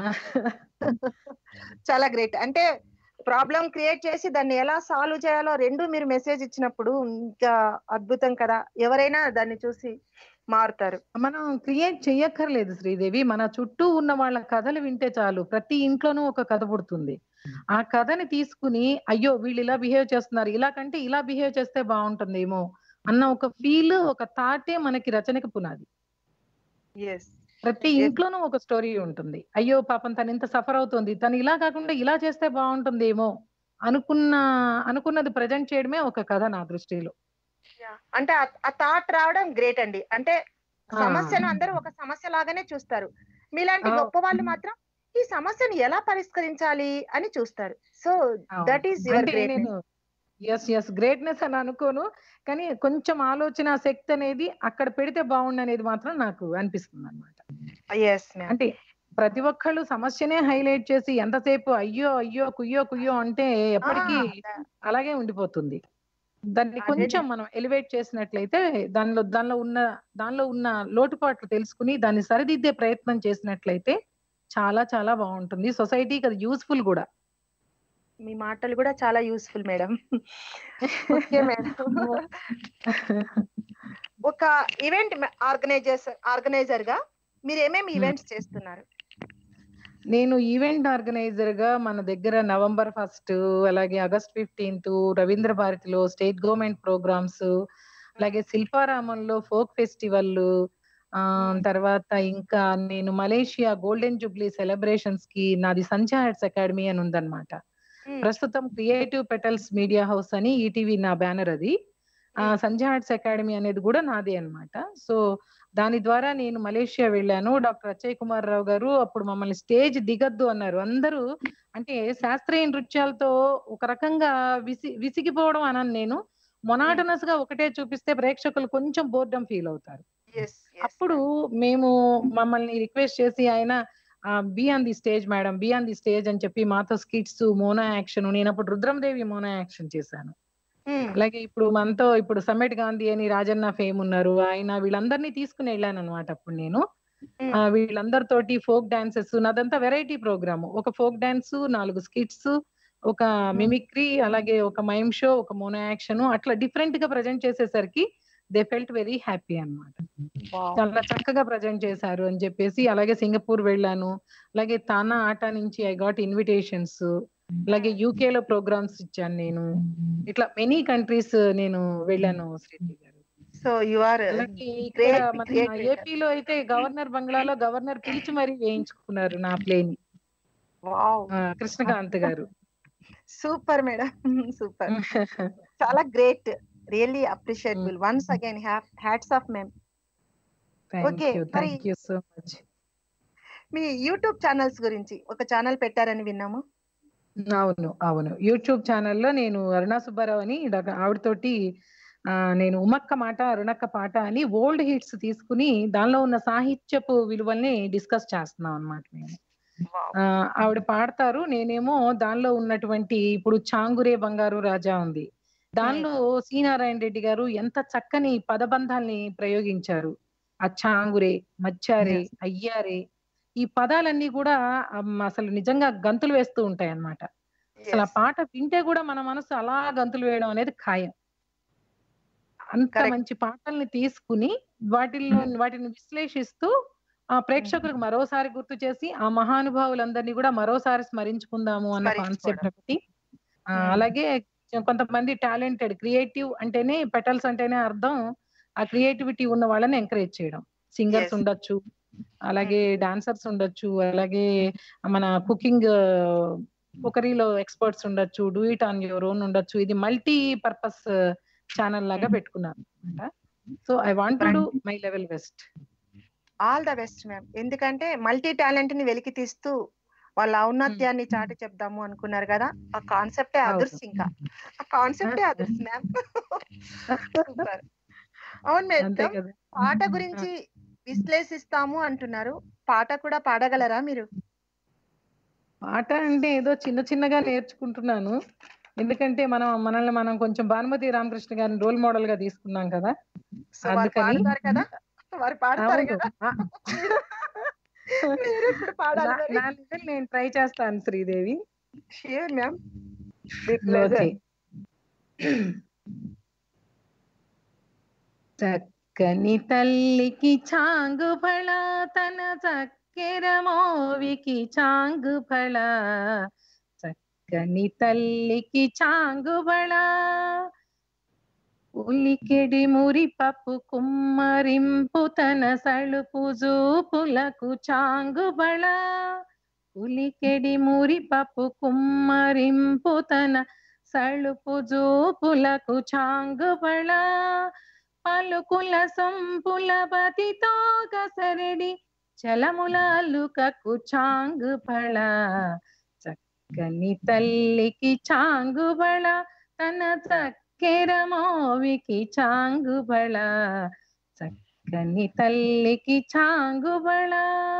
చాలా గ్రేట్ అంటే ప్రాబ్లం క్రియేట్ చేసి దాన్ని ఎలా సాల్వ్ చేయాలో రెండు మీరు మెసేజ్ ఇచ్చినప్పుడు ఇంకా అద్భుతం కదా ఎవరైనా దాన్ని చూసి మారుతారు మనం క్రియేట్ చెయ్యక్కర్లేదు శ్రీదేవి మన చుట్టూ ఉన్న వాళ్ళ కథలు వింటే చాలు ప్రతి ఇంట్లోనూ ఒక కథ పుడుతుంది ఆ కథని తీసుకుని అయ్యో వీళ్ళు ఇలా బిహేవ్ చేస్తున్నారు ఇలా కంటే ఇలా బిహేవ్ చేస్తే బాగుంటుందేమో అన్న ఒక ఫీల్ ఒక థాటే మనకి రచనకి పునాది ఎస్ ప్రతి Yes. ఇంట్లోనూ ఒక స్టోరీ ఉంటుంది అయ్యో పాపం తను ఇంత సఫర్ అవుతుంది తను ఇలా కాకుండా ఇలా చేస్తే బాగుంటుందేమో అనుకున్న అనుకున్నది ప్రజెంట్ చేయడమే ఒక కథ నా దృష్టిలో అంటే ఆ- ఆ థాట్ రావడం గ్రేట్ అండి అంటే ఆ. సమస్యను అందరూ ఒక సమస్య లాగానే చూస్తారు మీలాంటి ఆ. గొప్ప వాళ్ళు మాత్రం ఈ సమస్యను ఎలా పరిష్కరించాలి అని చూస్తారు సో అవును. దట్ ఈస్ యువర్ అంటే గ్రేట్ నేను ఎస్ ఎస్ గ్రేట్నెస్ అని అనుకోను కానీ కొంచెం ఆలోచన శక్తి అనేది అక్కడ పెడితే బాగుండు అనేది మాత్రం నాకు అనిపిస్తుంది అనమాట ఎస్ మ్యామ్ అంటే ప్రతి ఒక్కళ్ళు సమస్యనే హైలైట్ చేసి ఎంతసేపు అయ్యో అయ్యో కుయ్యో కుయ్యో అంటే ఎప్పటికీ అలాగే ఉండిపోతుంది దాన్ని అదే. కొంచెం మనం ఎలివేట్ చేసినట్లయితే దానిలో దానిలో ఉన్న దానిలో ఉన్న లోటుపాట్లు తెలుసుకుని దాన్ని సరిదిద్దే ప్రయత్నం చేసినట్లయితే చాలా చాలా బాగుంటుంది సొసైటీకి అది యూస్ఫుల్ కూడా మీ మాటలు కూడా చాలా యూస్ఫుల్ మేడం ఓకే మేడం ఒక ఈవెంట్ ఆర్గనైజర్ ఆర్గనైజర్ గా మీరు ఏమేమి ఈవెంట్స్ చేస్తున్నారు నేను ఈవెంట్ ఆర్గనైజర్ గా మన దగ్గర నవంబర్ ఫస్ట్ అలాగే ఆగస్ట్ ఫిఫ్టీన్త్ రవీంద్ర భారతిలో స్టేట్ గవర్నమెంట్ ప్రోగ్రామ్స్ అలాగే శిల్పారామంలో ఫోక్ ఫెస్టివల్ ఆ తర్వాత ఇంకా నేను మలేషియా గోల్డెన్ జూబ్లీ సెలబ్రేషన్స్ కి నాది సంధ్యా ఆర్ట్స్ అకాడమీ అని ఉందన్నమాట ప్రస్తుతం క్రియేటివ్ పెటల్స్ మీడియా హౌస్ అని ఈటీవీ నా బ్యానర్ అది ఆ Hmm. సంధ్యా ఆర్ట్స్ అకాడమీ అనేది కూడా నాదే అన్నమాట సో దాని ద్వారా నేను మలేషియా వెళ్ళాను డాక్టర్ అచ్చయ్ కుమార్ రావు గారు అప్పుడు మమ్మల్ని స్టేజ్ దిగద్దు అన్నారు అందరూ అంటే శాస్త్రీయ నృత్యాలతో ఒక రకంగా విసి విసిగిపోవడం అనను నేను మొనాటనస్ గా ఒకటే చూపిస్తే ప్రేక్షకులు కొంచెం బోర్డం ఫీల్ అవుతారు అప్పుడు మేము మమ్మల్ని రిక్వెస్ట్ చేసి ఆయన be on the stage madam be on the stage అని చెప్పి మాతో స్కిట్స్ మోనో యాక్షన్ నేను అప్పుడు రుద్రందేవి మోనో యాక్షన్ చేశాను అలాగే ఇప్పుడు మనతో ఇప్పుడు సమ్మెట్ గాంధీ అని రాజన్న ఫేమ్ ఉన్నారు ఆయన వీళ్ళందరినీ తీసుకుని వెళ్ళాను అనమాట అప్పుడు నేను ఆ, వీళ్ళందరితోటి ఫోక్ డాన్సెస్ నాదంతా వెరైటీ ప్రోగ్రామ్ ఒక ఫోక్ డాన్స్ నాలుగు స్కిట్స్ ఒక మిమిక్రీ అలాగే ఒక మైమ్ షో ఒక మోనో యాక్షన్ అట్లా డిఫరెంట్ గా ప్రజెంట్ చేసేసరికి దే ఫెల్ట్ వెరీ హ్యాపీ అన్నమాట చాలా చక్కగా ప్రజెంట్ చేశారు అని చెప్పేసి అలాగే సింగపూర్ వెళ్ళాను అలాగే తానా ఆట నుంచి ఐ గాట్ ఇన్విటేషన్స్ అలాగే యూకే లో ప్రోగ్రామ్స్ ఇచ్చాను నేను ఇట్లా మెనీ కంట్రీస్ నేను వెళ్ళాను శ్రీతి గారు సో యు ఆర్ అలాగే ఇక్కడ Great, మన great, great. ఏపీలో అయితే గవర్నర్ బంగ్లాలో గవర్నర్ పిలిచి మరీ వేయించుకున్నారు నా ప్లేని wow Krishnakanth garu super madam super చాలా great really appreciable once again hats off ma'am thank Okay, you మరి- థ్యాంక్ యూ సో మచ్ మీ యూట్యూబ్ ఛానల్స్ గురించి ఒక ఛానల్ పెట్టారని విన్నాము అవును అవును యూట్యూబ్ ఛానల్లో నేను అరుణా సుబ్బారావు అని డాక్టర్ ఆవిడతోటి ఆ, నేను ఉమక్క మాట అరుణక్క పాట అని ఓల్డ్ హిట్స్ తీసుకుని దానిలో ఉన్న సాహిత్యపు విలువల్ని డిస్కస్ చేస్తున్నాం అన్నమాట మేము ఆ, ఆవిడ పాడతారు నేనేమో దానిలో ఉన్నటువంటి ఇప్పుడు చాంగురే బంగారు రాజా ఉంది దానిలో సి నారాయణ రెడ్డి గారు ఎంత చక్కని పదబంధాల్ని ప్రయోగించారు ఆ చాంగురే మచ్చారే Yes. అయ్యారే ఈ పదాలన్నీ కూడా అమ్, అసలు నిజంగా గంతులు వేస్తూ ఉంటాయి అన్నమాట అసలు ఆ Yes. పాట వింటే కూడా మన మనసు అలా గంతులు వేయడం అనేది ఖాయం అంత Correct. మంచి పాటల్ని తీసుకుని వాటిల్లో వాటిని విశ్లేషిస్తూ ఆ ప్రేక్షకులకు మరోసారి గుర్తు చేసి ఆ మహానుభావులందరినీ కూడా మరోసారి స్మరించుకుందాము అన్న కాన్సెప్ట్ స్మరించుకోవడం. ఒకటి ఆ, Hmm. అలాగే కొంతమంది టాలెంటెడ్ క్రియేటివ్ అంటేనే పెటల్స్ అంటేనే అర్థం ఆ క్రియేటివిటీ ఉన్న వాళ్ళని ఎంకరేజ్ చేయడం సింగర్స్ Yes. ఉండొచ్చు అలాగే డాన్సర్స్ ఉండొచ్చు అలాగే మన కుకింగ్ కుకరీలో ఎక్స్పర్ట్స్ ఉండొచ్చు do it on your own ఉండొచ్చు ఇది మల్టీ పర్పస్ ఛానల్ లాగా పెట్టుకున్నాను అనమాట so I want to do my level best all the best ma'am ఎందుకంటే మల్టీ టాలెంట్ ని వెలికి తీస్తూ వాళ్ళ ఔన్నత్యాన్ని చాటి చెప్దాము అనుకున్నారు కదా ఆ కాన్సెప్టే అవును. అదర్స్ ఇంకా ఆ కాన్సెప్టే అదర్స్ మ్యామ్ సూపర్ అవును అంతే మేడం కదా పాట గురించి విశ్లేషిస్తాము అంటున్నారు పాట కూడా పాడగలరా మీరు పాట అంటే ఏదో చిన్న చిన్నగా నేర్చుకుంటున్నాను ఎందుకంటే మనం మనల్ని మనం కొంచెం భానుమతి రామకృష్ణ గారిని రోల్ మోడల్ గా తీసుకున్నాం కదా సో వారు అందుకని- పాడతారు కదా వారు పాడతారు అవును. కదా ఆ, మీరు ఇప్పుడు పాడాలి నా- నా level నేను ట్రై చేస్తాను శ్రీదేవి షూర్ మ్యామ్ ఓకే చక్కని తల్లికి చాంగు ఫళ తన చక్కెర మోవికి చాంగు ఫళ చక్కని తల్లికి చాంగు ఫళ ఉలికెడి మురి పప్పు కుమ్మరింపు తన సళుపు జూపులకు చాంగు బళ ఉలికెడి మురి పప్పు కుమ్మరింపు తన సళుపు జూపులకు చాంగు బళ పలుకుల సొంపుల బతితో గసరెడి చలముల అల్లుకకు చాంగు బళ చక్కని తల్లికి చాంగు బళ తన చక్కెర మోవికి చాంగు బళ చక్కని తల్లికి చాంగు బళ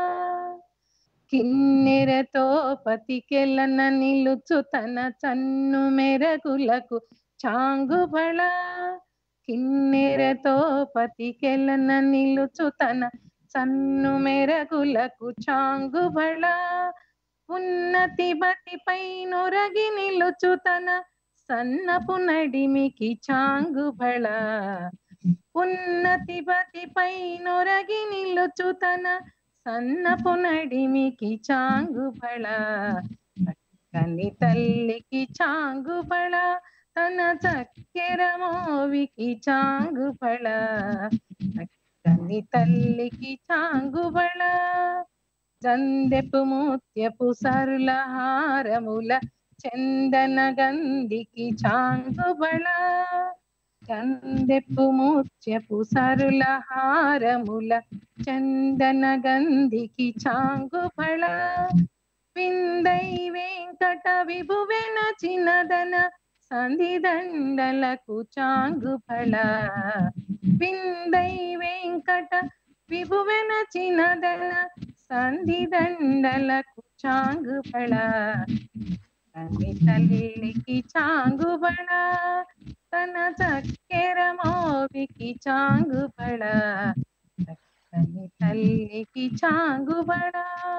కిన్నెరతో పతికెలన నిలుచు తన చన్ను మెరగులకు చాంగు బళ కిన్నెరతో పతికెలన నిలుచు తన చన్ను మెరగులకు చాంగు బళ ఉన్నతి బతిపై నొరగి నిలుచు తన సన్నపు నడిమికి చాంగు బళ ఉన్నతి బతిపై నొరగి నిలుచు తన సన్నపు నడిమికి చాంగు బళ చక్కని తల్లికి చాంగు బళ తన చక్కెర మోవికి చాంగు బళ చక్కని తల్లికి చాంగు బళ జందెపు ముత్యపు సరుల హారముల చందన గంధికి చాంగుబళ చందెపు ముత్యపు సరుల హారముల చందన గంధికి చాంగుబళ విందై వెంకట విభువెన చిన్నదన సంధిదండలకు చాంగుబళ విందై వెంకట విభువెన చిన్నదన సంధిదండలకు చాంగుబళ తల్లి తల్లికి చాంగుబళ తన చక్కెర మోవికి చాంగుబళ చక్కని తల్లికి చాంగుబళ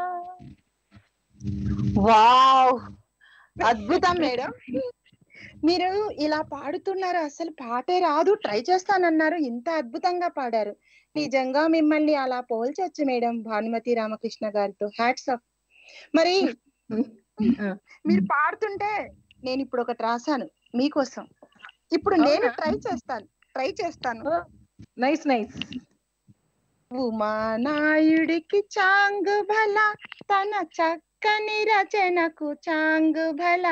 వావ్ అద్భుతం మేడం మీరు ఇలా పాడుతున్నారు అసలు పాటే రాదు ట్రై చేస్తానన్నారు ఇంత అద్భుతంగా పాడారు నిజంగా మిమ్మల్ని అలా పోల్చొచ్చు మేడం భానుమతి రామకృష్ణ గారితో హ్యాట్స్ ఆఫ్ మరి మీరు పాడుతుంటే నేను ఇప్పుడు ఒకటి రాశాను మీకోసం ఇప్పుడు నేను అవునా? ట్రై చేస్తాను ట్రై చేస్తాను నైస్ నైస్ ఉమానాయుడికి చాంగు భల తన చక్కని రచనకు చాంగు భల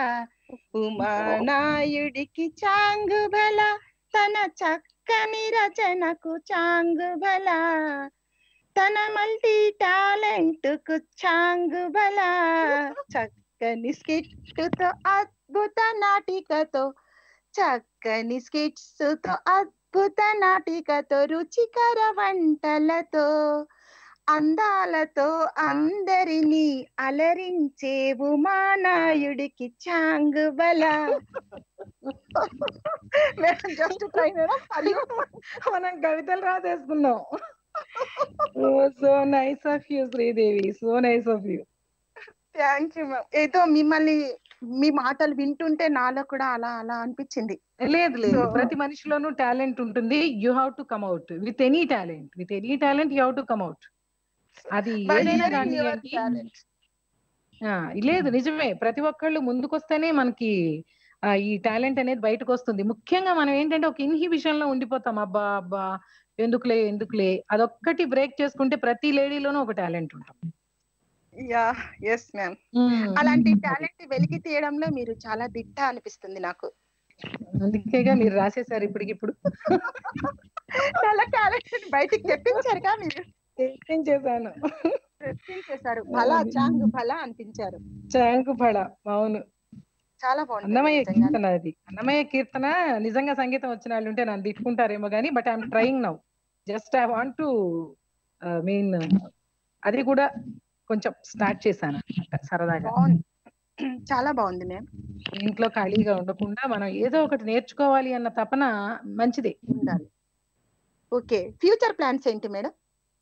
ఉమానాయుడికి చాంగు భల తన చక్కని రచనకు చాంగు భల తన మల్టీ టాలెంట్ కు చాంగు భల చక్కని స్కిట్తో అద్భుత నాటికతో చక్కని స్కిట్స్ తో అద్భుత నాటికతో రుచికర వంటలతో అందాలతో అందరినీ అలరించే ఉమానాయుడికి చాంగు బల జస్ట్ ట్రై మేడం అది మనం కవితలు రాసేసుకున్నాం so nice of you Sridevi so nice of you thank you ma'am ఏదో మిమ్మల్ని మీ మాటలు వింటుంటే నాలో కూడా అలా అలా అనిపించింది లేదు లేదు So- ప్రతి మనిషిలోనూ టాలెంట్ ఉంటుంది you have to come out with any talent with any talent you have to come out అది By ఏదైనా hearing your కానివ్వండి talent. ఆ, లేదు నిజమే ప్రతి ఒక్కళ్ళు ముందుకొస్తేనే మనకి ఆ, ఈ టాలెంట్ అనేది బయటకు వస్తుంది ముఖ్యంగా మనం ఏంటంటే ఒక ఇన్హిబిషన్ లో ఉండిపోతాం అబ్బా అబ్బా ఎందుకులే ఎందుకులే అదొక్కటి బ్రేక్ చేసుకుంటే ప్రతి లేడీలోనూ ఒక టాలెంట్ ఉంటుంది యా ఎస్ మ్యామ్ అలాంటి టాలెంట్ వెలికి తీయడంలో మీరు చాలా దిట్ట అనిపిస్తుంది నాకు అందుకేగా మీరు రాసేసారు ఇప్పటికిప్పుడు చాలా టాలెంట్ బయటికి తెప్పించారుగా మీరు చేశాను తెప్పించేశారు భలా చాంగ్ భలా అనిపించారు చాంకు పడ అవును చాలా బాగుంది అన్నమయ్య నిజంగానే. కీర్తన అది అన్నమయ్య కీర్తన నిజంగా సంగీతం వచ్చిన వాళ్ళు ఉంటే నన్ను తిట్టుకుంటారేమో కానీ but I'm trying now just I want to mean అది కూడా కొంచెం స్టార్ట్ చేశాను అన్నమాట సరదాగా బాగుంది చాలా బాగుంది మ్యామ్ ఇంట్లో ఖాళీగా ఉండకుండా మనం ఏదో ఒకటి నేర్చుకోవాలి అన్న తపన మంచిదే ఉండాలి ఓకే ఫ్యూచర్ ప్లాన్స్ ఏంటి మేడం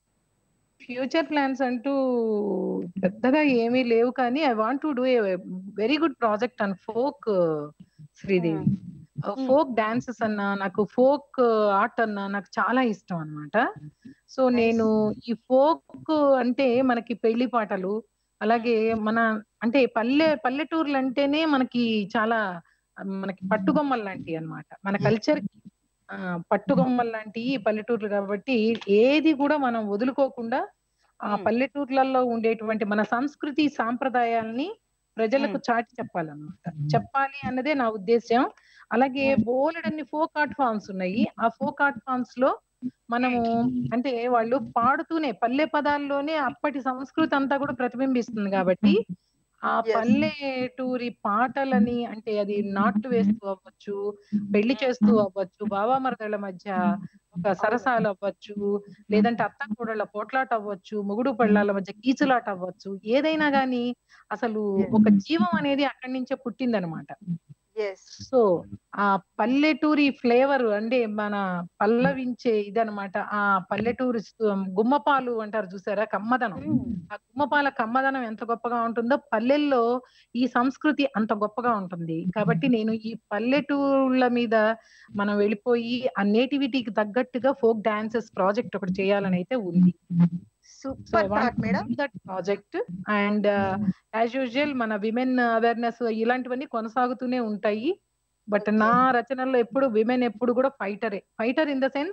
ఫ్యూచర్ ప్లాన్స్ అంటూ పెద్దగా ఏమీ లేవు కానీ I want to do a very good project and folk Sridevi folk dances అన్నా నాకు ఫోక్ ఆర్ట్ అన్నా నాకు చాలా ఇష్టం అన్నమాట సో Nice. నేను ఈ ఫోక్ అంటే మనకి పెళ్లి పాటలు అలాగే మన అంటే పల్లె పల్లెటూర్లు అంటేనే మనకి చాలా ఆ, మనకి పట్టుగొమ్మలు లాంటివి అన్నమాట మన Yes. కల్చర్ కి ఆ, పట్టుగొమ్మలు లాంటి పల్లెటూర్లు కాబట్టి ఏది కూడా మనం వదులుకోకుండా ఆ Hmm. పల్లెటూర్లలో ఉండేటువంటి మన సంస్కృతి సాంప్రదాయాల్ని ప్రజలకు చాటి చెప్పాలన్నమాట చెప్పాలి అన్నదే నా ఉద్దేశం అలాగే Hmm. బోలెడన్ని ఫోక్ ఆర్ట్ ఫామ్స్ ఉన్నాయి ఆ ఫోక్ ఆర్ట్ ఫామ్స్ లో మనము అంటే వాళ్ళు పాడుతూనే పల్లె పదాల్లోనే అప్పటి సంస్కృతి అంతా కూడా ప్రతిబింబిస్తుంది కాబట్టి ఆ Yes. పల్లెటూరి పాటలని అంటే అది నాటు వేస్తూ అవ్వచ్చు పెళ్లి చేస్తూ అవ్వచ్చు బావామరదల మధ్య ఒక సరసాలు అవ్వచ్చు లేదంటే అత్త కూడళ్ళ పోట్లాట అవ్వచ్చు మొగుడు పెళ్ళాల మధ్య కీచులాట అవ్వచ్చు ఏదైనా గానీ అసలు Yes. ఒక జీవం అనేది అక్కడి నుంచే పుట్టిందనమాట ఎస్ సో ఆ పల్లెటూరి ఫ్లేవర్ అంటే మన పల్లవించే ఇదనమాట ఆ పల్లెటూరి సు- గుమ్మపాలు అంటారు చూసారా కమ్మదనం ఆ గుమ్మపాల కమ్మదనం ఎంత గొప్పగా ఉంటుందో పల్లెల్లో ఈ సంస్కృతి అంత గొప్పగా ఉంటుంది కాబట్టి నేను ఈ పల్లెటూళ్ళ మీద మనం వెళ్ళిపోయి ఆ నేటివిటీకి తగ్గట్టుగా ఫోక్ డాన్సెస్ ప్రాజెక్ట్ ఒకటి చేయాలని అయితే ఉంది so super thought madam that project and as usual మన విమెన్ అవేర్నెస్ ఇలాంటివన్నీ కొనసాగుతూనే ఉంటాయి బట్ Okay. నా రచనల్లో ఎప్పుడు విమెన్ ఎప్పుడు కూడా ఫైటరే ఫైటర్ ఇన్ ద సెన్స్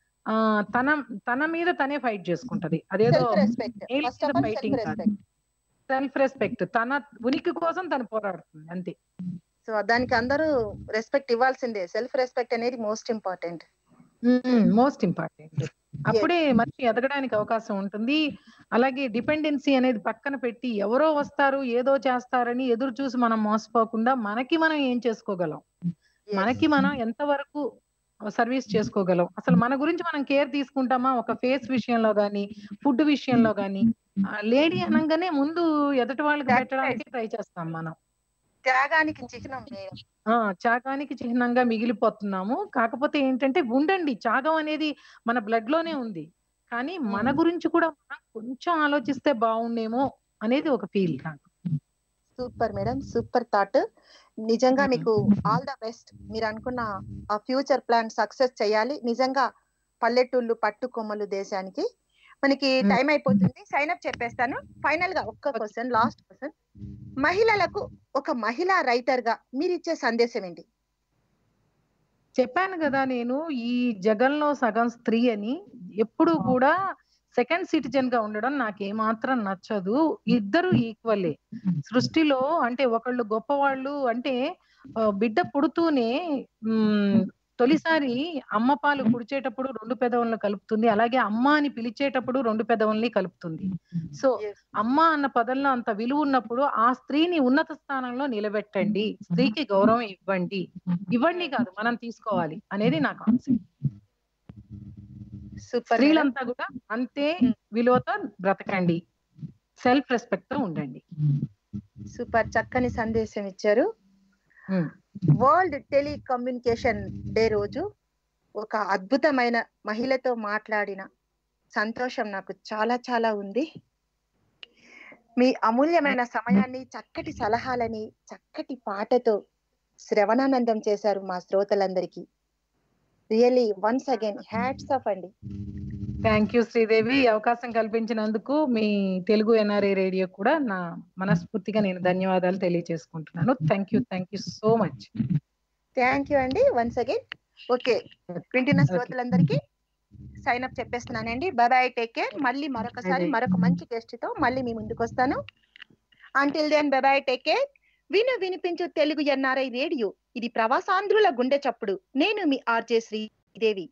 తన తన మీద తనే ఫైట్ చేసుకుంటది అదేదో self respect male first of మీద ఆల్ fighting సెల్ఫ్ కాదు. రెస్పెక్ట్ సెల్ఫ్ రెస్పెక్ట్ తన ఉనికి కోసం తను పోరాడుతుంది అంతే సో దానికి అందరూ రెస్పెక్ట్ ఇవ్వాల్సిందే సెల్ఫ్ రెస్పెక్ట్ అనేది మోస్ట్ ఇంపార్టెంట్ మోస్ట్ ఇంపార్టెంట్ అప్పుడే మనిషి ఎదగడానికి అవకాశం ఉంటుంది అలాగే డిపెండెన్సీ అనేది పక్కన పెట్టి ఎవరో వస్తారు ఏదో చేస్తారని ఎదురు చూసి మనం మోసపోకుండా మనకి మనం ఏం చేసుకోగలం మనకి మనం ఎంతవరకు సర్వీస్ చేసుకోగలం అసలు మన గురించి మనం కేర్ తీసుకుంటామా ఒక ఫేస్ విషయంలో గానీ ఫుడ్ విషయంలో గానీ లేడీ అనగానే ముందు ఎదుటి వాళ్ళకి That's పెట్టడానికి ట్రై చేస్తాం మనం త్యాగానికి చిహ్నం మేడం ఆ త్యాగానికి చిహ్నంగా మిగిలిపోతున్నాము కాకపోతే ఏంటంటే ఉండండి త్యాగం అనేది మన బ్లడ్ లోనే ఉంది కానీ మన Hmm. గురించి కూడా మనం కొంచెం ఆలోచిస్తే బాగుండేమో అనేది ఒక ఫీల్ నాకు సూపర్ మేడం సూపర్ థాట్ నిజంగా Mhm. మీకు ఆల్ ద బెస్ట్ మీరు అనుకున్న ఆ ఫ్యూచర్ ప్లాన్ సక్సెస్ చేయాలి నిజంగా పల్లెటూళ్ళు పట్టు కొమ్మలు దేశానికి మనకి Mm. టైం అయిపోతుంది సైన్ అప్ చెప్పేస్తాను ఫైనల్ గా ఒక్క Okay. క్వశ్చన్ లాస్ట్ క్వశ్చన్ మహిళలకు ఒక మహిళా రైటర్ గా మీరు ఇచ్చే సందేశం ఏంటి చెప్పాను కదా నేను ఈ జగంలో సగం స్త్రీ అని ఎప్పుడు కూడా సెకండ్ సిటిజన్ గా ఉండడం నాకు ఏమాత్రం నచ్చదు ఇద్దరు ఈక్వలే సృష్టిలో అంటే ఒకళ్ళు గొప్పవాళ్ళు అంటే ఆ, బిడ్డ పుడుతూనే ఉమ్, తొలిసారి అమ్మ పాలు కుడిచేటప్పుడు రెండు పెదవులను కలుపుతుంది అలాగే అమ్మ అని పిలిచేటప్పుడు రెండు పెదవుల్ని కలుపుతుంది సో Yes. అమ్మ అన్న పదంలో అంత విలువ ఉన్నప్పుడు ఆ స్త్రీని ఉన్నత స్థానంలో నిలబెట్టండి స్త్రీకి గౌరవం ఇవ్వండి ఇవ్వండి కాదు మనం తీసుకోవాలి అనేది నా కాన్సెప్ట్ సూపర్ స్త్రీలంతా కూడా అంతే విలువతో బ్రతకండి సెల్ఫ్ రెస్పెక్ట్ తో ఉండండి సూపర్ చక్కని సందేశం ఇచ్చారు ఉమ్. వరల్డ్ టెలికమ్యూనికేషన్ డే రోజు ఒక అద్భుతమైన మహిళతో మాట్లాడిన సంతోషం నాకు చాలా చాలా ఉంది మీ అమూల్యమైన సమయాన్ని చక్కటి సలహాలని చక్కటి పాటతో శ్రవణానందం చేశారు మా శ్రోతలందరికీ really once again hats off అండి థ్యాంక్ యూ శ్రీదేవి ఈ అవకాశం కల్పించినందుకు మీ తెలుగు ఎన్ఆర్ఏ రేడియో కూడా నా మనస్ఫూర్తిగా నేను ధన్యవాదాలు తెలియజేసుకుంటున్నాను thank you thank you so much thank you అండి వన్స్ అగైన్ ఓకే వింటున్న శ్రోతలందరికీ సైన్ అప్ చెప్పేస్తున్నానండి బాయ్ టేక్ కేర్ మళ్ళీ మరొకసారి Bye bye. మరొక మంచి గెస్ట్ తో మళ్ళీ మీ ముందుకు వస్తాను until then bye take care విను వినిపించు తెలుగు ఎన్ఆర్ఐ రేడియో ఇది ప్రవాసాంధ్రుల గుండె చప్పుడు నేను మీ ఆర్జే శ్రీదేవి